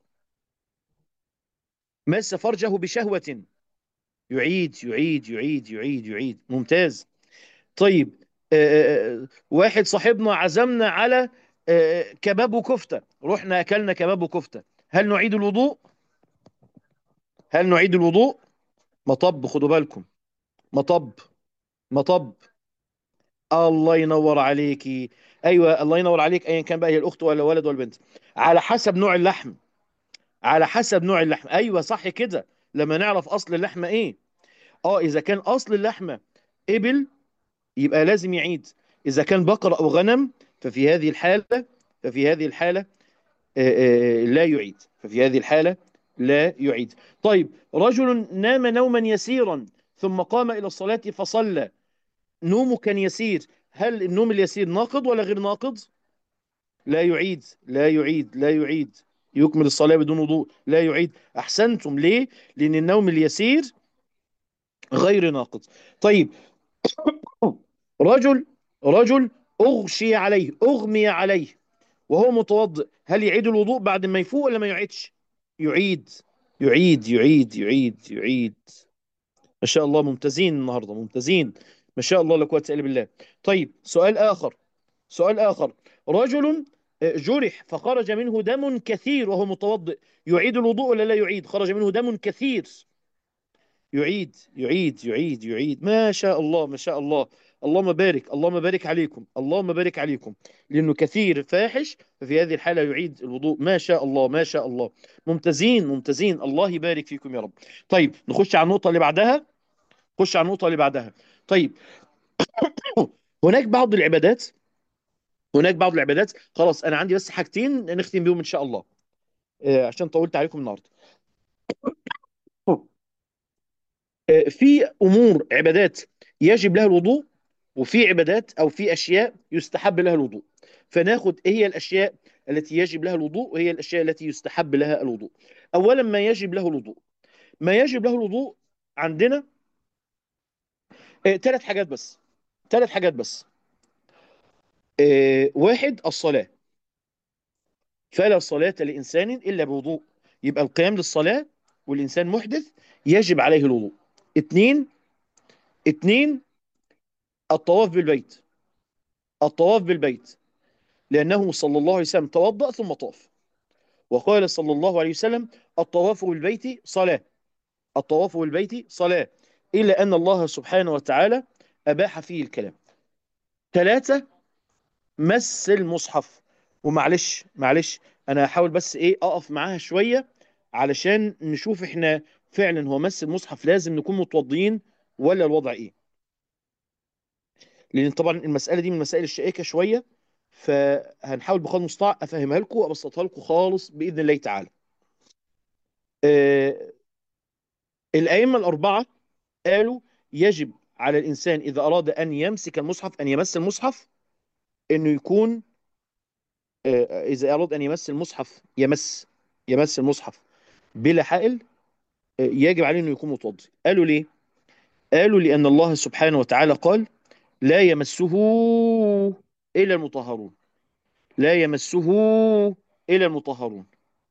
[SPEAKER 1] مس فرجه بشهوة يعيد يعيد يعيد يعيد يعيد ممتاز طيب آه، آه، واحد صاحبنا عزمنا على آه، كباب وكفتة رحنا أكلنا كباب وكفتة هل نعيد الوضوء هل نعيد الوضوء مطب خدوا بالكم مطب مطب الله ينور عليكي ايوه الله ينور عليك ايا كان بقى هي الاخت ولا ولد ولا بنت على حسب نوع اللحم على حسب نوع اللحم ايوه صح كده لما نعرف اصل اللحمه ايه اه اذا كان اصل اللحمه ابل يبقى لازم يعيد اذا كان بقر او غنم ففي هذه الحاله ففي هذه الحاله آه، آه، لا يعيد ففي هذه الحاله لا يعيد طيب رجل نام نوما يسيرا ثم قام الى الصلاه فصلى نومه كان يسير هل النوم اليسير ناقض ولا غير ناقض لا يعيد لا يعيد لا يعيد يكمل الصلاة بدون وضوء لا يعيد أحسنتم ليه لأن النوم اليسير غير ناقض طيب رجل رجل أغشي عليه أغمي عليه وهو متوضئ هل يعيد الوضوء بعد ما يفوق ولا ما يعيدش يعيد يعيد يعيد يعيد يعيد ما شاء الله ممتازين النهاردة ممتازين ما شاء الله لا قوة إلا بالله طيب سؤال آخر سؤال آخر رجل جرح فخرج منه دم كثير وهو متوضئ يعيد الوضوء ولا لا يعيد خرج منه دم كثير يعيد يعيد يعيد يعيد ما شاء الله ما شاء الله اللهم بارك اللهم بارك عليكم اللهم بارك عليكم لأنه كثير فاحش ففي هذه الحالة يعيد الوضوء ما شاء الله ما شاء الله ممتازين ممتازين الله يبارك فيكم يا رب طيب نخش على النقطة اللي بعدها خش على النقطة اللي بعدها طيب هناك بعض العبادات هناك بعض العبادات خلاص أنا عندي بس حاجتين نختم بيهم إن شاء الله آه، عشان طولت عليكم النهاردة آه، في أمور عبادات يجب لها الوضوء وفي عبادات أو في أشياء يستحب لها الوضوء فناخد إيه هي الأشياء التي يجب لها الوضوء وهي الأشياء التي يستحب لها الوضوء أولا ما يجب له الوضوء ما يجب له الوضوء عندنا ثلاث حاجات بس ثلاث حاجات بس آه، واحد الصلاة فلا صلاة لإنسان إلا بوضوء يبقى القيام للصلاة والإنسان محدث يجب عليه الوضوء اتنين اتنين الطواف بالبيت الطواف بالبيت لأنه صلى الله عليه وسلم توضأ ثم طاف وقال صلى الله عليه وسلم الطواف بالبيت صلاة الطواف بالبيت صلاة إلا أن الله سبحانه وتعالى أباح فيه الكلام ثلاثة مس المصحف ومعلش معلش أنا هحاول بس إيه أقف معاها شوية علشان نشوف إحنا فعلا هو مس المصحف لازم نكون متوضيين ولا الوضع إيه لأن طبعا المسألة دي من المسائل الشائكة شوية فهنحاول بقدر المستطاع أفهمها لكم وأبسطها لكم خالص بإذن الله تعالى آه الأئمة الأربعة قالوا يجب على الإنسان إذا أراد أن يمسك المصحف أن يمس المصحف إنه يكون آه، إذا أراد أن يمس المصحف يمس يمس المصحف بلا حائل آه، يجب عليه إنه يكون متوضي قالوا ليه؟ قالوا لأن الله سبحانه وتعالى قال لا يمسه إلا المطهرون لا يمسه إلا المطهرون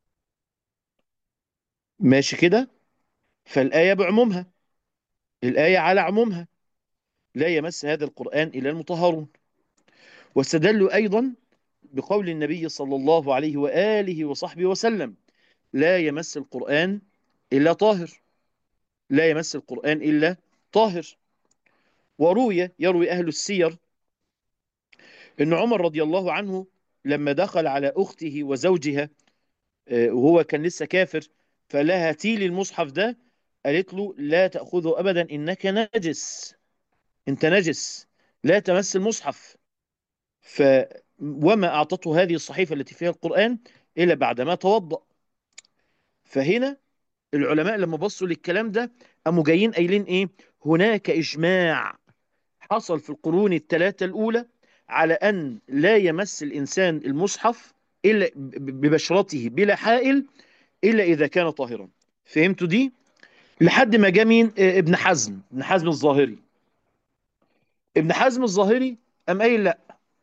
[SPEAKER 1] ماشي كده؟ فالآية بعمومها الآية على عمومها لا يمس هذا القرآن إلا المطهرون واستدلوا أيضا بقول النبي صلى الله عليه وآله وصحبه وسلم لا يمس القرآن إلا طاهر لا يمس القرآن إلا طاهر وروي يروي أهل السير أن عمر رضي الله عنه لما دخل على أخته وزوجها آه، وهو كان لسه كافر فلها تيلي المصحف ده قالت له لا تأخذه أبدا إنك نجس أنت نجس لا تمس المصحف ف وما أعطته هذه الصحيفة التي فيها القرآن إلا بعدما توضأ فهنا العلماء لما بصوا للكلام ده قاموا جايين قايلين إيه هناك إجماع حصل في القرون الثلاثة الأولى على أن لا يمس الإنسان المصحف إلا ب- ببشرته بلا حائل إلا إذا كان طاهرا فهمتوا دي؟ لحد ما جاء مين؟ آه، ابن حزم ابن حزم الظاهري ابن حزم الظاهري قام قايل لا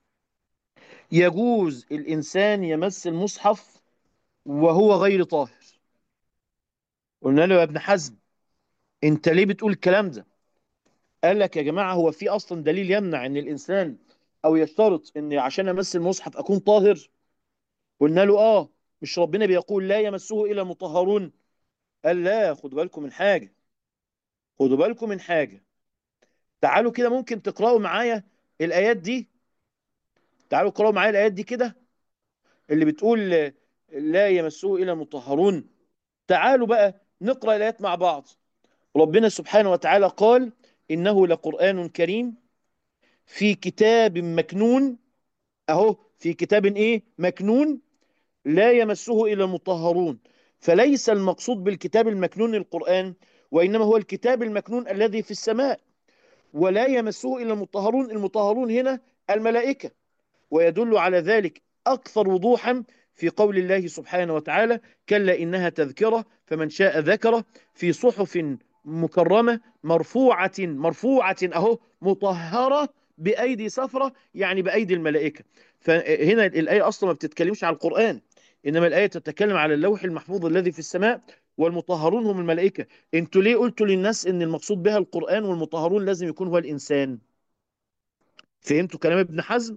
[SPEAKER 1] يجوز الإنسان يمس المصحف وهو غير طاهر قلنا له يا ابن حزم انت ليه بتقول الكلام ده قال لك يا جماعة هو في أصلا دليل يمنع ان الإنسان أو يشترط ان عشان أمس المصحف أكون طاهر قلنا له آه مش ربنا بيقول لا يمسه إلا المطهرون قال لا خدوا بالكم من حاجة خدوا بالكم من حاجة تعالوا كده ممكن تقرأوا معايا الآيات دي تعالوا اقرأوا معايا الآيات دي كده اللي بتقول آه، لا يمسه إلا المطهرون تعالوا بقى نقرأ الآيات مع بعض ربنا سبحانه وتعالى قال إنه لقرآن كريم في كتاب مكنون أهو في كتاب إيه مكنون لا يمسه إلا المطهرون فليس المقصود بالكتاب المكنون القرآن وإنما هو الكتاب المكنون الذي في السماء ولا يمسه إلا المطهرون المطهرون هنا الملائكة ويدل على ذلك أكثر وضوحا في قول الله سبحانه وتعالى كلا إنها تذكرة فمن شاء ذكره في صحف مكرمة مرفوعة مرفوعة أهو مطهرة بأيدي سفرة يعني بأيدي الملائكة فهنا الآية أصلا ما بتتكلمش على القرآن إنما الآية تتكلم على اللوح المحفوظ الذي في السماء والمطهرون هم الملائكة انتوا ليه قلتوا للناس ان المقصود بها القرآن والمطهرون لازم يكون هو الإنسان فهمتوا كلام ابن حزم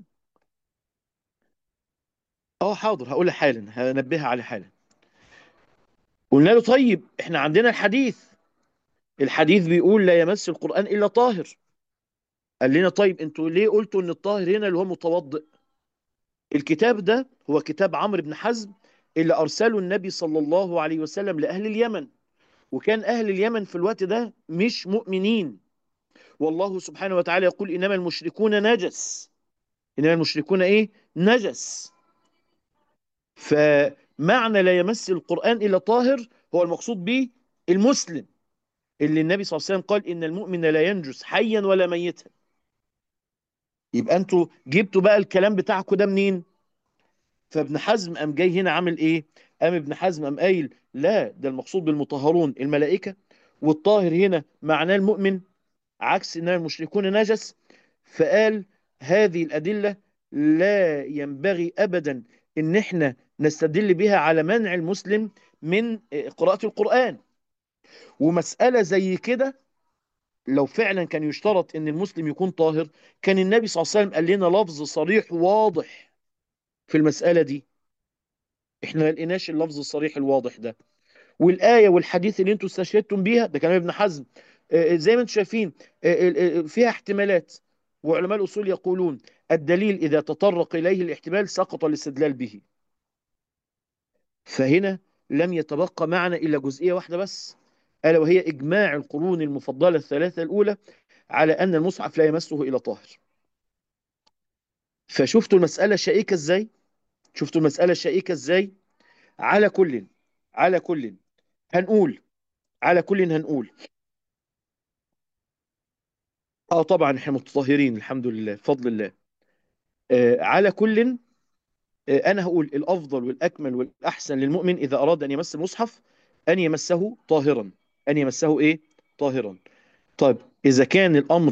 [SPEAKER 1] اه حاضر هقولها حالا هنبهها على حالا قلنا له طيب احنا عندنا الحديث الحديث بيقول لا يمس القرآن إلا طاهر قال لنا طيب انتوا ليه قلتوا ان الطاهر هنا اللي هو متوضئ الكتاب ده هو كتاب عمرو بن حزم اللي أرسله النبي صلى الله عليه وسلم لأهل اليمن وكان أهل اليمن في الوقت ده مش مؤمنين والله سبحانه وتعالى يقول إنما المشركون نجس إنما المشركون إيه نجس فمعنى لا يمس القرآن إلا طاهر هو المقصود به المسلم اللي النبي صلى الله عليه وسلم قال إن المؤمن لا ينجس حيا ولا ميتا يبقى أنتوا جبتوا بقى الكلام بتاعكم ده منين فابن حزم قام جاي هنا عامل إيه قام ابن حزم قام قايل لا ده المقصود بالمطهرون الملائكة والطاهر هنا معناه المؤمن عكس إن المشركون نجس فقال هذه الأدلة لا ينبغي أبدا إن احنا نستدل بها على منع المسلم من قراءة القرآن ومسألة زي كده لو فعلا كان يشترط ان المسلم يكون طاهر كان النبي صلى الله عليه وسلم قال لنا لفظ صريح واضح في المسألة دي احنا ما لقيناش اللفظ الصريح الواضح ده والآية والحديث اللي انتوا استشهدتم بيها ده كلام ابن حزم آه، زي ما انتم شايفين آه، آه، فيها احتمالات وعلماء الأصول يقولون الدليل إذا تطرق إليه الاحتمال سقط الاستدلال به فهنا لم يتبقى معنا إلا جزئية واحدة بس ألا وهي إجماع القرون المفضلة الثلاثة الأولى على أن المصحف لا يمسه إلى طاهر فشفتوا المسألة شائكة إزاي؟ شفتوا المسألة شائكة إزاي؟ على كل على كل هنقول على كل هنقول اه طبعا احنا متطهرين الحمد لله بفضل الله آه على كل آه انا هقول الافضل والاكمل والاحسن للمؤمن اذا اراد ان يمس المصحف ان يمسه طاهرا ان يمسه ايه طاهرا طيب اذا كان الامر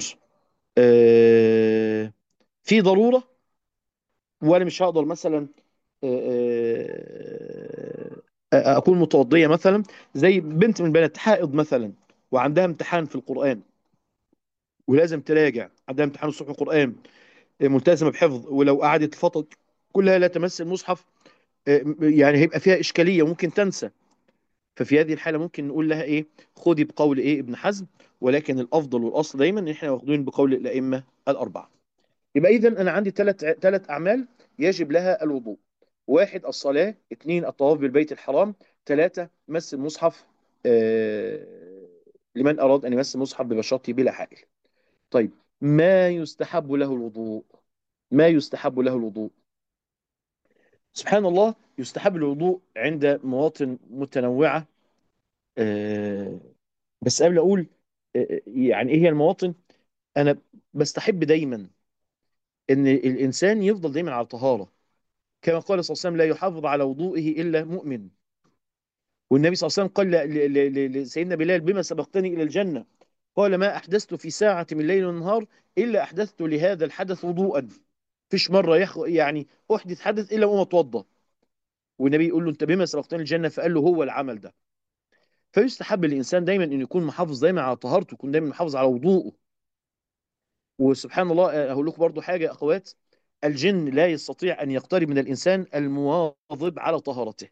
[SPEAKER 1] آه في ضرورة وانا مش هقدر مثلا آه آه آه، اكون متوضية مثلا زي بنت من بنات حائض مثلا وعندها امتحان في القرآن ولازم تراجع عندها امتحان الصبح القرآن ملتزمة بحفظ ولو قعدت الفترة كلها لا تمس المصحف آه، يعني هيبقى فيها إشكالية وممكن تنسى ففي هذه الحالة ممكن نقول لها إيه خدي بقول إيه ابن حزم ولكن الأفضل والأصل دايما إن إحنا واخدين بقول الأئمة الأربعة يبقى إذا أنا عندي ثلاث ثلاث أعمال يجب لها الوضوء واحد الصلاة اثنين الطواف بالبيت الحرام ثلاثة مس المصحف آه، لمن أراد أن يمس المصحف ببشرته بلا حائل طيب ما يستحب له الوضوء ما يستحب له الوضوء سبحان الله يستحب الوضوء عند مواطن متنوعة آه، بس قبل أقول آه، يعني إيه هي المواطن أنا بستحب دايما إن الإنسان يفضل دايما على طهارة كما قال صلى الله عليه وسلم لا يحافظ على وضوئه إلا مؤمن والنبي صلى الله عليه وسلم قال ل- ل- ل- لسيدنا بلال بما سبقتني إلى الجنة قال ما أحدثت في ساعة من ليل ونهار إلا أحدثت لهذا الحدث وضوءا فيش مرة يخ... يعني أحدث حدث إلا وما أتوضأ والنبي يقول له أنت بما سبقتني الجنة فقال له هو العمل ده فيستحب للإنسان دايما أن يكون محافظ دايما على طهارته يكون دايما محافظ على وضوءه وسبحان الله آه، أقول لكم برضو حاجة يا أخوات الجن لا يستطيع أن يقترب من الإنسان المواظب على طهارته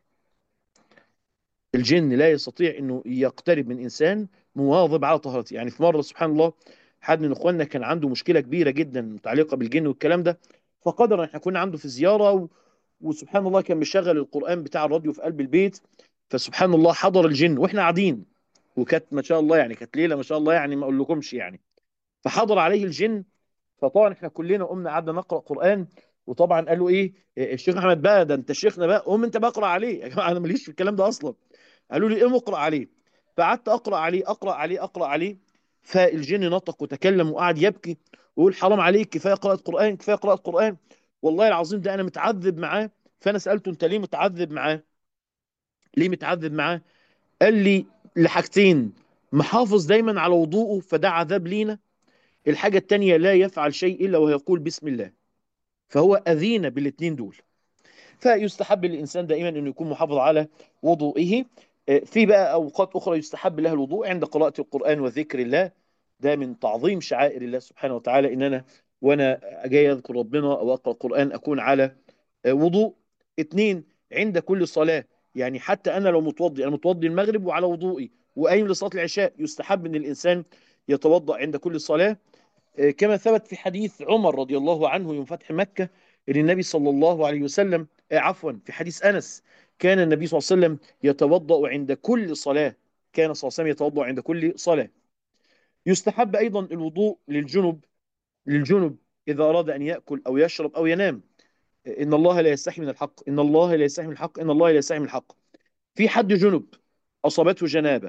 [SPEAKER 1] الجن لا يستطيع أنه يقترب من إنسان مواظب على طهارته يعني في مرة سبحان الله حد من إخواننا كان عنده مشكلة كبيرة جدا متعلقة بالجن والكلام ده فقدر احنا كنا عنده في زيارة و... وسبحان الله كان مشغل القرآن بتاع الراديو في قلب البيت فسبحان الله حضر الجن واحنا قاعدين وكانت ما شاء الله يعني كانت ليله ما شاء الله يعني ما اقولكمش يعني فحضر عليه الجن فطبعا احنا كلنا قمنا قعدنا نقرا قران وطبعا قالوا ايه إيه، الشيخ احمد بقى ده انت شيخنا بقى قوم انت بقرا عليه يا جماعه انا ماليش في الكلام ده اصلا قالوا لي ايه اقرا عليه فقعدت اقرا عليه اقرا عليه اقرا عليه فالجن نطق وتكلم وقعد يبكي ويقول حرام عليك كفايه قراءه قران كفايه قراءه قران والله العظيم ده انا متعذب معاه فانا سالته انت ليه متعذب معاه ليه متعذب معاه قال لي لحاجتين محافظ دايما على وضوءه فده عذاب لينا الحاجة التانية لا يفعل شيء إلا ويقول بسم الله فهو أذينا بالاتنين دول فيستحب للإنسان دائما أنه يكون محافظ على وضوئه آه، في بقى أوقات أخرى يستحب لها الوضوء عند قراءة القرآن وذكر الله ده من تعظيم شعائر الله سبحانه وتعالى إن أنا وأنا جاي أذكر ربنا أو أقرأ القرآن أكون على آه، وضوء اتنين عند كل صلاة يعني حتى أنا لو متوضي أنا متوضي المغرب وعلى وضوئي وقايم لصلاة العشاء يستحب أن الإنسان يتوضأ عند كل صلاة آه، كما ثبت في حديث عمر رضي الله عنه يوم فتح مكة أن النبي صلى الله عليه وسلم آه، عفوا في حديث أنس كان النبي صلى الله عليه وسلم يتوضأ عند كل صلاة كان صلى الله عليه وسلم يتوضأ عند كل صلاة يستحب أيضا الوضوء للجنب للجنب إذا أراد أن يأكل أو يشرب أو ينام إن الله لا يستحي من الحق إن الله لا يستحي من الحق إن الله لا يستحي من الحق في حد جنب أصابته جنابة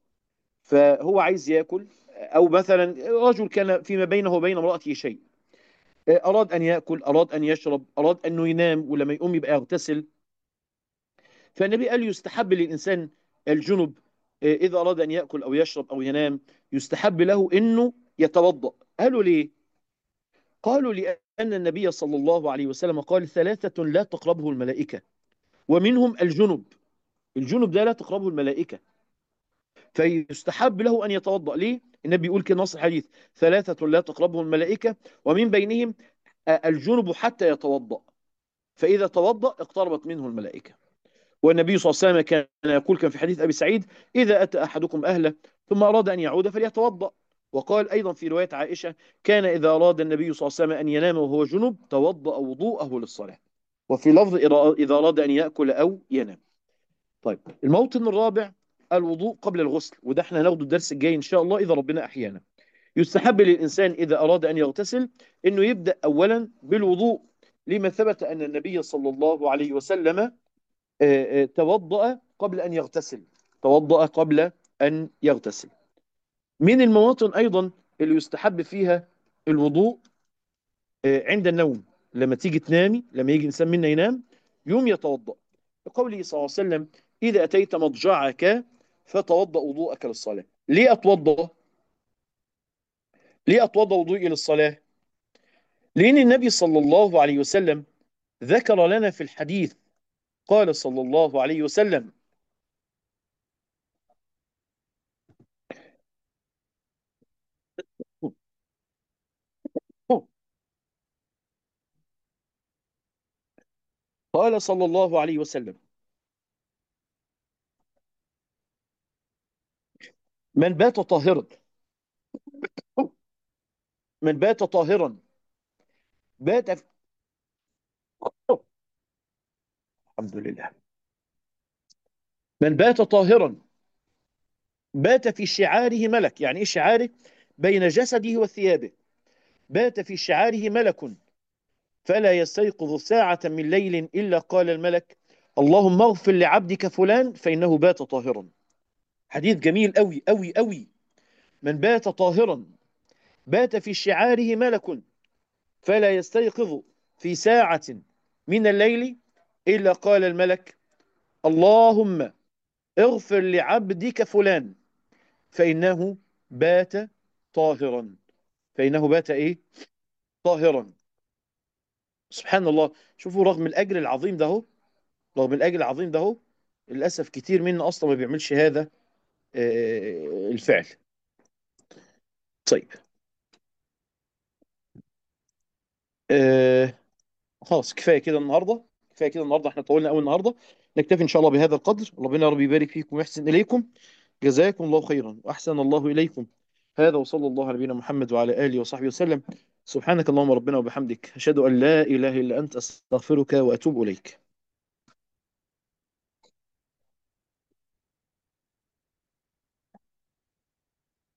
[SPEAKER 1] فهو عايز يأكل أو مثلا رجل كان فيما بينه وبين امرأته شيء أراد أن يأكل أراد أن يشرب أراد أنه ينام ولما يقوم يبقى يغتسل فالنبي قال يستحب للإنسان الجنب إذا أراد أن يأكل أو يشرب أو ينام يستحب له أنه يتوضأ قالوا ليه؟ قالوا لأن النبي صلى الله عليه وسلم قال ثلاثة لا تقربه الملائكة ومنهم الجنب الجنب ده لا تقربه الملائكة فيستحب له أن يتوضأ ليه؟ النبي يقول كده نص الحديث ثلاثة لا تقربهم الملائكة ومن بينهم آه، الجنب حتى يتوضأ فإذا توضأ اقتربت منه الملائكة والنبي صلى الله عليه وسلم كان يقول كان في حديث أبي سعيد إذا أتى أحدكم أهله ثم أراد أن يعود فليتوضأ وقال أيضا في رواية عائشة كان إذا أراد النبي صلى الله عليه وسلم أن ينام وهو جنب توضأ وضوءه للصلاة وفي لفظ إذا أراد أن يأكل أو ينام طيب الموطن الرابع الوضوء قبل الغسل وده احنا هناخده الدرس الجاي إن شاء الله إذا ربنا أحيانا يستحب للإنسان إذا أراد أن يغتسل أنه يبدأ أولا بالوضوء لما ثبت أن النبي صلى الله عليه وسلم آه، آه، توضأ قبل أن يغتسل توضأ قبل أن يغتسل من المواطن أيضا اللي يستحب فيها الوضوء آه، عند النوم لما تيجي تنامي لما يجي إنسان منا ينام يوم يتوضأ بقوله صلى الله عليه وسلم إذا أتيت مضجعك فتوضأ وضوءك للصلاة ليه أتوضأ؟ ليه أتوضأ وضوئي للصلاة؟ لأن النبي صلى الله عليه وسلم ذكر لنا في الحديث قال صلى الله عليه وسلم قال صلى الله عليه وسلم من بات طاهرا من بات طاهرا بات في... الحمد لله من بات طاهرا بات في شعاره ملك يعني ايه شعاره بين جسده وثيابه بات في شعاره ملك فلا يستيقظ ساعة من ليل إلا قال الملك اللهم اغفر لعبدك فلان فإنه بات طاهرا حديث جميل أوي أوي أوي من بات طاهرا بات في شعاره ملك فلا يستيقظ في ساعة من الليل إلا قال الملك اللهم اغفر لعبدك فلان فإنه بات طاهرا فإنه بات إيه طاهرا سبحان الله شوفوا رغم الأجر العظيم ده هو رغم الأجر العظيم ده هو للأسف كتير منا أصلا ما بيعملش هذا آه، الفعل طيب آه خلاص كفاية كده النهاردة كفاية كده النهاردة احنا طولنا قوي النهاردة نكتفي إن شاء الله بهذا القدر ربنا يا رب يبارك فيكم ويحسن إليكم جزاكم الله خيرا وأحسن الله إليكم هذا وصلى الله على نبينا محمد وعلى آله وصحبه وسلم سبحانك اللهم ربنا وبحمدك أشهد أن لا إله إلا أنت أستغفرك وأتوب إليك